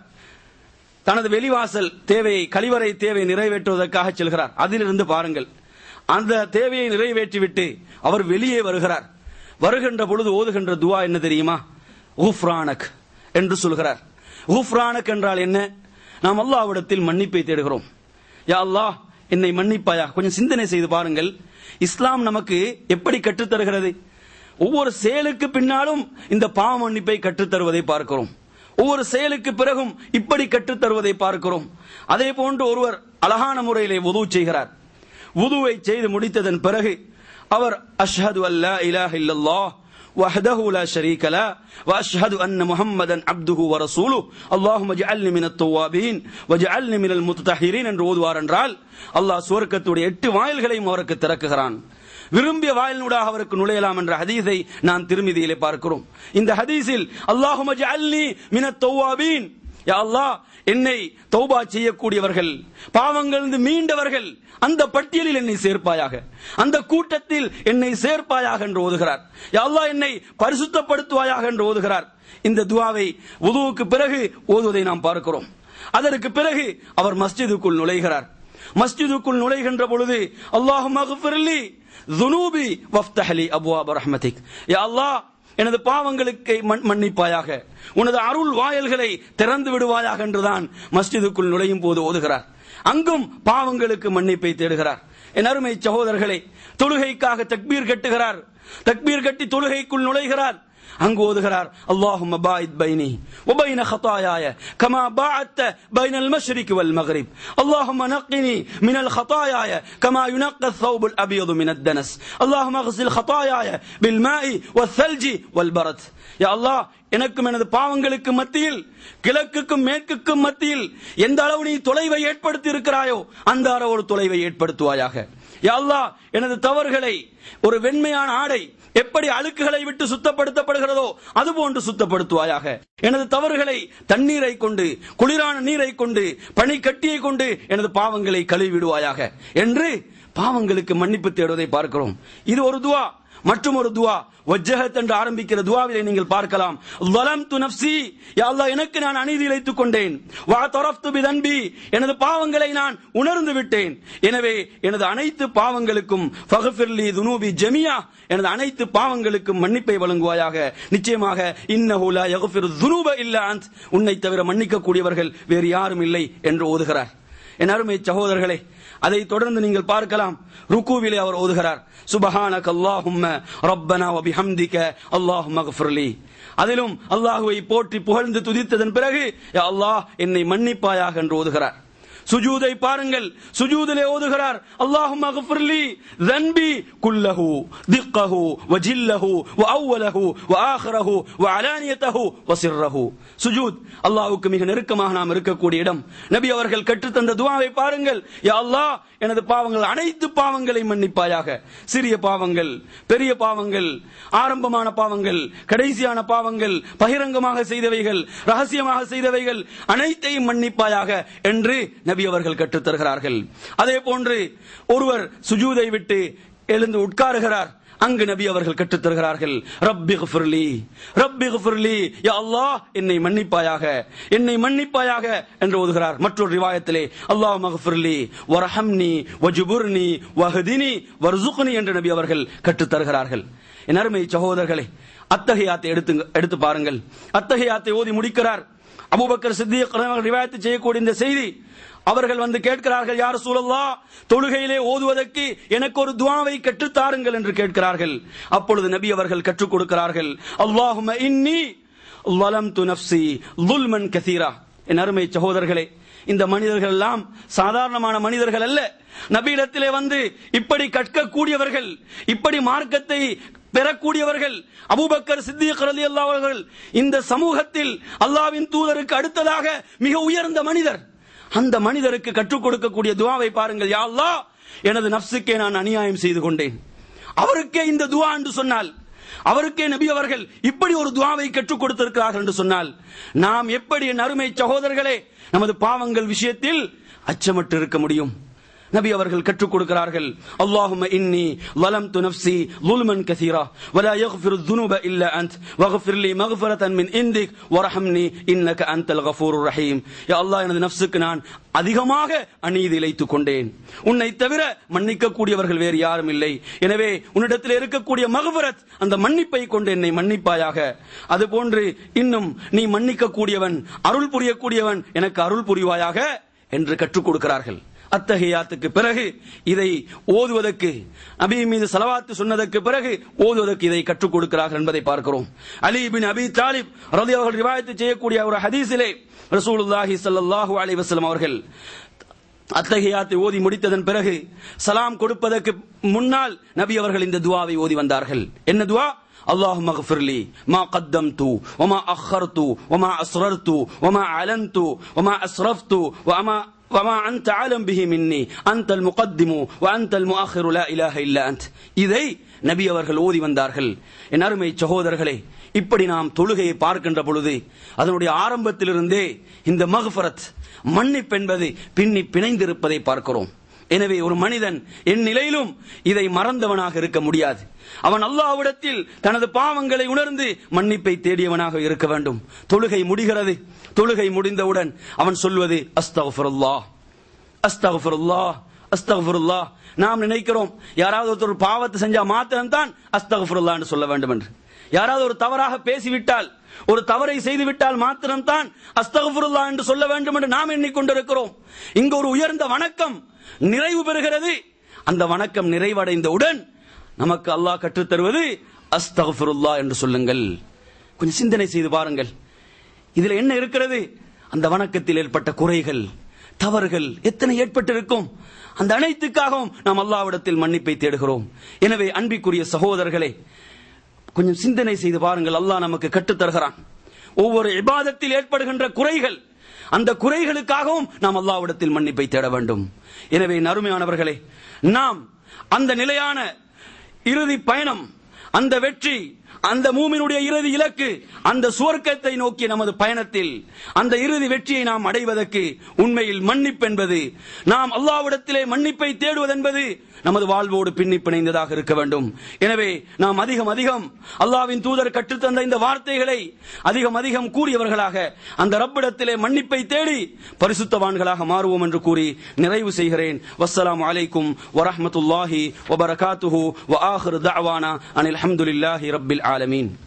தனது வெளிவாசல் தேவையை கழிவறை தேவையை நிறைவேற்றுவதற்காக செல்கிறார் அதிலிருந்து பாருங்கள் அந்த தேவையை நிறைவேற்றிவிட்டு அவர் வெளியே வருகிறார் வருகின்ற பொழுது ஓதுகின்ற துவா என்ன தெரியுமா ஊஃப்ரானக் என்று சொல்கிறார் ஊஃப்ரானக் என்றால் என்ன நாம் அல்லாவிடத்தில் மன்னிப்பை தேடுகிறோம் யா அல்லாஹ் என்னை மன்னிப்பாயா கொஞ்சம் சிந்தனை செய்து பாருங்கள் இஸ்லாம் நமக்கு எப்படி கற்றுத்தருகிறது ஒவ்வொரு செயலுக்கு பின்னாலும் இந்த பாவ மன்னிப்பை கற்றுத்தருவதை பார்க்கிறோம் ஒவ்வொரு செயலுக்கு பிறகும் இப்படி கற்றுத்தருவதை பார்க்கிறோம் அதே போன்று ஒருவர் அழகான முறையிலே உதவு செய்கிறார் உதுவை செய்து முடித்ததன் பிறகு அவர் அஷ்ஹது அல்லா இலாஹ இல்லல்லாஹ் وحده لا شريك له واشهد ان محمدا عبده ورسوله اللهم اجعلني من التوابين واجعلني من المتطهرين என்று ஓதுவார் என்றால் அல்லாஹ் சுவர்க்கத்துடைய எட்டு வாயில்களையும் அவருக்கு திறக்குகிறான் விரும்பிய வாயிலூடாக அவருக்கு நுழையலாம் என்ற ஹதீஸை நான் திருமதியிலே பார்க்கிறோம் இந்த ஹதீஸில் அல்லாஹும் அஜ்அல்னி மினத் தௌவாபீன் யா அல்லாஹ் என்னை தௌபா செய்யக்கூடியவர்கள் பாவங்களிலிருந்து மீண்டவர்கள் அந்த பட்டியலில் என்னை சேர்ப்பாயாக அந்த கூட்டத்தில் என்னை சேர்ப்பாயாக என்று ஓதுகிறார் யா அல்லாஹ் என்னை பரிசுத்தப்படுத்துவாயாக என்று ஓதுகிறார் இந்த துவாவை உதுவுக்கு பிறகு ஓதுவதை நாம் பார்க்கிறோம் அதற்கு பிறகு அவர் மஸ்ஜிதுக்குள் நுழைகிறார் மஸ்ஜிதுக்குள் நுழைகின்ற பொழுது அல்லாஹு மகஃபிர்லி துனூபி வஃப்தஹலி அபுவாப ரஹ்மதிக் யா அல்லாஹ் எனது பாவங்களுக்கு மன்- மன்னிப்பாயாக உனது அருள் வாயல்களை திறந்து விடுவாயாக என்றுதான் மஸ்ஜிதுக்குள் நுழையும் போது ஓதுகிறார் அங்கும் பாவங்களுக்கு மன்னிப்பை தேடுகிறார் என் அருமை சகோதரர்களே தொழுகைக்காக தக்பீர் கட்டுகிறார் தக்பீர் கட்டி தொழுகைக்குள் நுழைகிறார் அங்கு ஓதுகிறார் அல்லாஹும் பாயித் பைனி وبين خطاياي كما باعدت بين المشرق والمغرب اللهم نقني من الخطاياي كما ينقى الثوب الابيض من الدنس اللهم اغسل خطاياي بالماء والثلج والبرد يا الله எனக்கும் எனது பாவங்களுக்கு மத்தியில் கிழக்குக்கும் மேற்குக்கும் மத்தியில் எந்த அளவு நீ தொலைவை ஏற்படுத்தி இருக்கிறாயோ அந்த அளவு ஒரு தொலைவை ஏற்படுத்துவாயாக யா அல்லாஹ் எனது தவறுகளை ஒரு வெண்மையான ஆடை எப்படி அழுக்குகளை விட்டு சுத்தப்படுத்தப்படுகிறதோ அதுபோன்று சுத்தப்படுத்துவாயாக எனது தவறுகளை தண்ணீரை கொண்டு குளிரான நீரை கொண்டு பனிக்கட்டியை கொண்டு எனது பாவங்களை கழுவிடுவாயாக என்று பாவங்களுக்கு மன்னிப்பு தேடுவதை பார்க்கிறோம் இது ஒரு துவா மற்றும் ஒரு துவா வஜ்ஜஹத் என்று ஆரம்பிக்கிற துவாவிலே நீங்கள் பார்க்கலாம் வலம்து நஃப்சி யா அல்லாஹ் எனக்கு நான் அநீதி இழைத்துக் கொண்டேன் வா தரஃப்து பிதன்பி எனது பாவங்களை நான் உணர்ந்து விட்டேன் எனவே எனது அனைத்து பாவங்களுக்கும் ஃபக்ஃபிர்லி துனூபி ஜமியா எனது அனைத்து பாவங்களுக்கும் மன்னிப்பை வழங்குவாயாக நிச்சயமாக இன்னஹு லா யக்ஃபிரு துனூப இல்லா அன்த் உன்னை தவிர மன்னிக்க கூடியவர்கள் வேறு யாரும் இல்லை என்று ஓதுகிறார் என் அருமை சகோதரர்களே அதை தொடர்ந்து நீங்கள் பார்க்கலாம் ருக்குவிலே அவர் ஓதுகிறார் சுபஹானக அல்லாஹும்ம ரப்பனா வ பிஹம்திக அல்லாஹும்ம கஃபிர்லி அதிலும் அல்லாஹுவை போற்றி புகழ்ந்து துதித்ததன் பிறகு யா அல்லாஹ் என்னை மன்னிப்பாயாக என்று ஓதுகிறார் சுஜூதை பாருங்கள் சுஜூதிலே ஓதுகிறார் அல்லாஹும் அகஃபிர்லி ذنبي كله دقه وجله واوله واخره وعلانيته وسره சுஜூத் அல்லாஹ்வுக்கு மிக நெருக்கமாக நாம் இருக்கக்கூடிய இடம் நபி அவர்கள் கற்றுத்தந்த துஆவை பாருங்கள் யா அல்லாஹ் எனது பாவங்கள் அனைத்து பாவங்களை மன்னிப்பாயாக சிறிய பாவங்கள் பெரிய பாவங்கள் ஆரம்பமான பாவங்கள் கடைசியான பாவங்கள் பகிரங்கமாக செய்தவைகள் ரகசியமாக செய்தவைகள் அனைத்தையும் மன்னிப்பாயாக என்று நபி அவர்கள் கற்றுத் தருகிறார்கள் அதே போன்று ஒருவர் சுஜூதை விட்டு எழுந்து உட்காருகிறார் அங்கு நபி அவர்கள் கற்றுத் தருகிறார்கள் ரப்பி ஃபிர்லி ரப்பி ஃபிர்லி யா அல்லாஹ் என்னை மன்னிப்பாயாக என்னை மன்னிப்பாயாக என்று ஓதுகிறார் மற்றொரு ரிவாயத்திலே அல்லாஹ் மகஃபிர்லி வரஹம்னி வஜுபுர்னி வஹதினி வர்சுக்னி என்று நபி அவர்கள் கற்றுத் தருகிறார்கள் என் அருமை சகோதரர்களே அத்தகையாத்தை எடுத்து எடுத்து பாருங்கள் அத்தகையாத்தை ஓதி முடிக்கிறார் அபூபக்கர் சித்திக் ரிவாயத்து செய்யக்கூடிய இந்த செய்தி அவர்கள் வந்து கேட்கிறார்கள் யார் சூழல்லா தொழுகையிலே ஓதுவதற்கு எனக்கு ஒரு துவாவை கற்றுத்தாருங்கள் என்று கேட்கிறார்கள் அப்பொழுது நபி அவர்கள் கற்றுக் கொடுக்கிறார்கள் அல்லாஹும இன்னி வலம்து நஃப்சி லுல்மன் கசீரா என் அருமை சகோதரர்களே இந்த மனிதர்கள் எல்லாம் சாதாரணமான மனிதர்கள் அல்ல நபியிடத்திலே வந்து இப்படி கற்கக்கூடியவர்கள் இப்படி மார்க்கத்தை பெறக்கூடியவர்கள் அபூபக்கர் சித்திக் ரலியல்லாஹு அவர்கள் இந்த சமூகத்தில் அல்லாவின் தூதருக்கு அடுத்ததாக மிக உயர்ந்த மனிதர் அந்த மனிதருக்கு கற்றுக் கொடுக்கக்கூடிய துவாவை பாருங்கள் யா அல்லாஹ் எனது நப்சுக்கே நான் அநியாயம் செய்து கொண்டேன் அவருக்கே இந்த துவா என்று சொன்னால் அவருக்கே நபி அவர்கள் இப்படி ஒரு துவாவை கற்றுக் கொடுத்திருக்கிறார்கள் என்று சொன்னால் நாம் எப்படி என் அருமை சகோதரர்களே நமது பாவங்கள் விஷயத்தில் அச்சமற்று இருக்க முடியும் நபி அவர்கள் கற்றுக் கொடுக்கிறார்கள் அல்லாஹும்ம இன்னி ظلمت نفسي ظلما كثيرا ولا يغفر الذنوب الا انت واغفر لي مغفرة من عندك وارحمني انك انت الغفور الرحيم يا الله எனது நஃப்ஸுக்கு நான் அதிகமாக அநீதி இழைத்துக் கொண்டேன் உன்னை தவிர மன்னிக்க கூடியவர்கள் வேறு யாரும் இல்லை எனவே உன்னிடத்தில் இருக்கக்கூடிய மகபரத் அந்த மன்னிப்பை கொண்டு என்னை மன்னிப்பாயாக அதுபோன்று இன்னும் நீ மன்னிக்க கூடியவன் அருள் புரியக்கூடியவன் எனக்கு அருள் புரிவாயாக என்று கற்றுக் கொடுக்கிறார்கள் அத்தகையாத்துக்கு பிறகு இதை ஓதுவதற்கு நபி மீது சலவாத்து சொன்னதற்கு பிறகு ஓதுவதற்கு இதை கற்றுக் கொடுக்கிறார்கள் என்பதை பார்க்கிறோம் அலி பின் அபி தாலிப் ரதி அவர்கள் ரிவாயத்து செய்யக்கூடிய ஒரு ஹதீஸிலே ரசூலுல்லாஹி ஸல்லல்லாஹு அலைஹி வஸல்லம் அவர்கள் அத்தகையாத்தை ஓதி முடித்ததன் பிறகு சலாம் கொடுப்பதற்கு முன்னால் நபி அவர்கள் இந்த துவாவை ஓதி வந்தார்கள் என்ன துவா اللهم اغفر لي ما قدمت وما أخرت وما أسررت وما أعلنت وما أسرفت وما وما أنت عالم به مني أنت المقدم وأنت المؤخر لا إله إلا أنت இதை நபி அவர்கள் ஓதி வந்தார்கள் என் அருமை சகோதரர்களே இப்படி நாம் தொழுகையை பார்க்கின்ற பொழுது அதனுடைய ஆரம்பத்திலிருந்தே இந்த மகஃபரத் மன்னிப்பு என்பது பின்னி பிணைந்திருப்பதை பார்க்கிறோம் எனவே ஒரு மனிதன் என் நிலையிலும் இதை மறந்தவனாக இருக்க முடியாது அவன் அல்லாவிடத்தில் தனது பாவங்களை உணர்ந்து மன்னிப்பை தேடியவனாக இருக்க வேண்டும் தொழுகை முடிகிறது தொழுகை முடிந்தவுடன் அவன் சொல்வது அஸ்தகுஃபருல்லா அஸ்தகுஃபருல்லா அஸ்தகுஃபருல்லா நாம் நினைக்கிறோம் யாராவது ஒருத்தர் ஒரு பாவத்தை செஞ்சா மாத்திரம் தான் அஸ்தகுஃபருல்லா என்று சொல்ல வேண்டும் என்று யாராவது ஒரு தவறாக பேசிவிட்டால் ஒரு தவறை செய்துவிட்டால் மாத்திரம்தான் அஸ்தகுஃபருல்லா என்று சொல்ல வேண்டும் என்று நாம் எண்ணிக்கொண்டிருக்கிறோம் இங்கு ஒரு உயர்ந்த வணக்கம் நிறைவு பெறுகிறது அந்த வணக்கம் நிறைவடைந்தவுடன் நமக்கு அல்லாஹ் கற்றுத் தருவது அஸ்தகுஃபருல்லா என்று சொல்லுங்கள் கொஞ்சம் சிந்தனை செய்து பாருங்கள் இதுல என்ன இருக்கிறது அந்த வணக்கத்தில் ஏற்பட்ட குறைகள் தவறுகள் எத்தனை ஏற்பட்டிருக்கும் அந்த அனைத்துக்காகவும் நாம் அல்லாவிடத்தில் மன்னிப்பை தேடுகிறோம் எனவே அன்பிற்குரிய சகோதரர்களே கொஞ்சம் சிந்தனை செய்து பாருங்கள் அல்லாஹ் நமக்கு கற்றுத் தருகிறான் ஒவ்வொரு இபாதத்தில் ஏற்படுகின்ற குறைகள் அந்த குறைகளுக்காகவும் நாம் அல்லாவிடத்தில் மன்னிப்பை தேட வேண்டும் எனவே நறுமையானவர்களே நாம் அந்த நிலையான இறுதி பயணம் அந்த வெற்றி அந்த மூமினுடைய இறுதி இலக்கு அந்த சுவர்க்கத்தை நோக்கிய நமது பயணத்தில் அந்த இறுதி வெற்றியை நாம் அடைவதற்கு உண்மையில் மன்னிப்பு என்பது நாம் அல்லாவிடத்திலே மன்னிப்பை தேடுவதென்பது நமது வாழ்வோடு பின்னி பிணைந்ததாக இருக்க வேண்டும் எனவே நாம் அதிகம் அதிகம் அல்லாவின் தூதர் கற்றுத்தந்த இந்த வார்த்தைகளை அதிகம் அதிகம் கூறியவர்களாக அந்த ரப்பிடத்திலே மன்னிப்பை தேடி பரிசுத்தவான்களாக மாறுவோம் என்று கூறி நிறைவு செய்கிறேன் வஸ்ஸலாமு அலைக்கும் வரஹ்மத்துல்லாஹி வபரகாத்துஹு வ ஆஹிரு தஅவானா அனில் ஹம்துலில்லாஹி ரப்பில் ஆலமீன்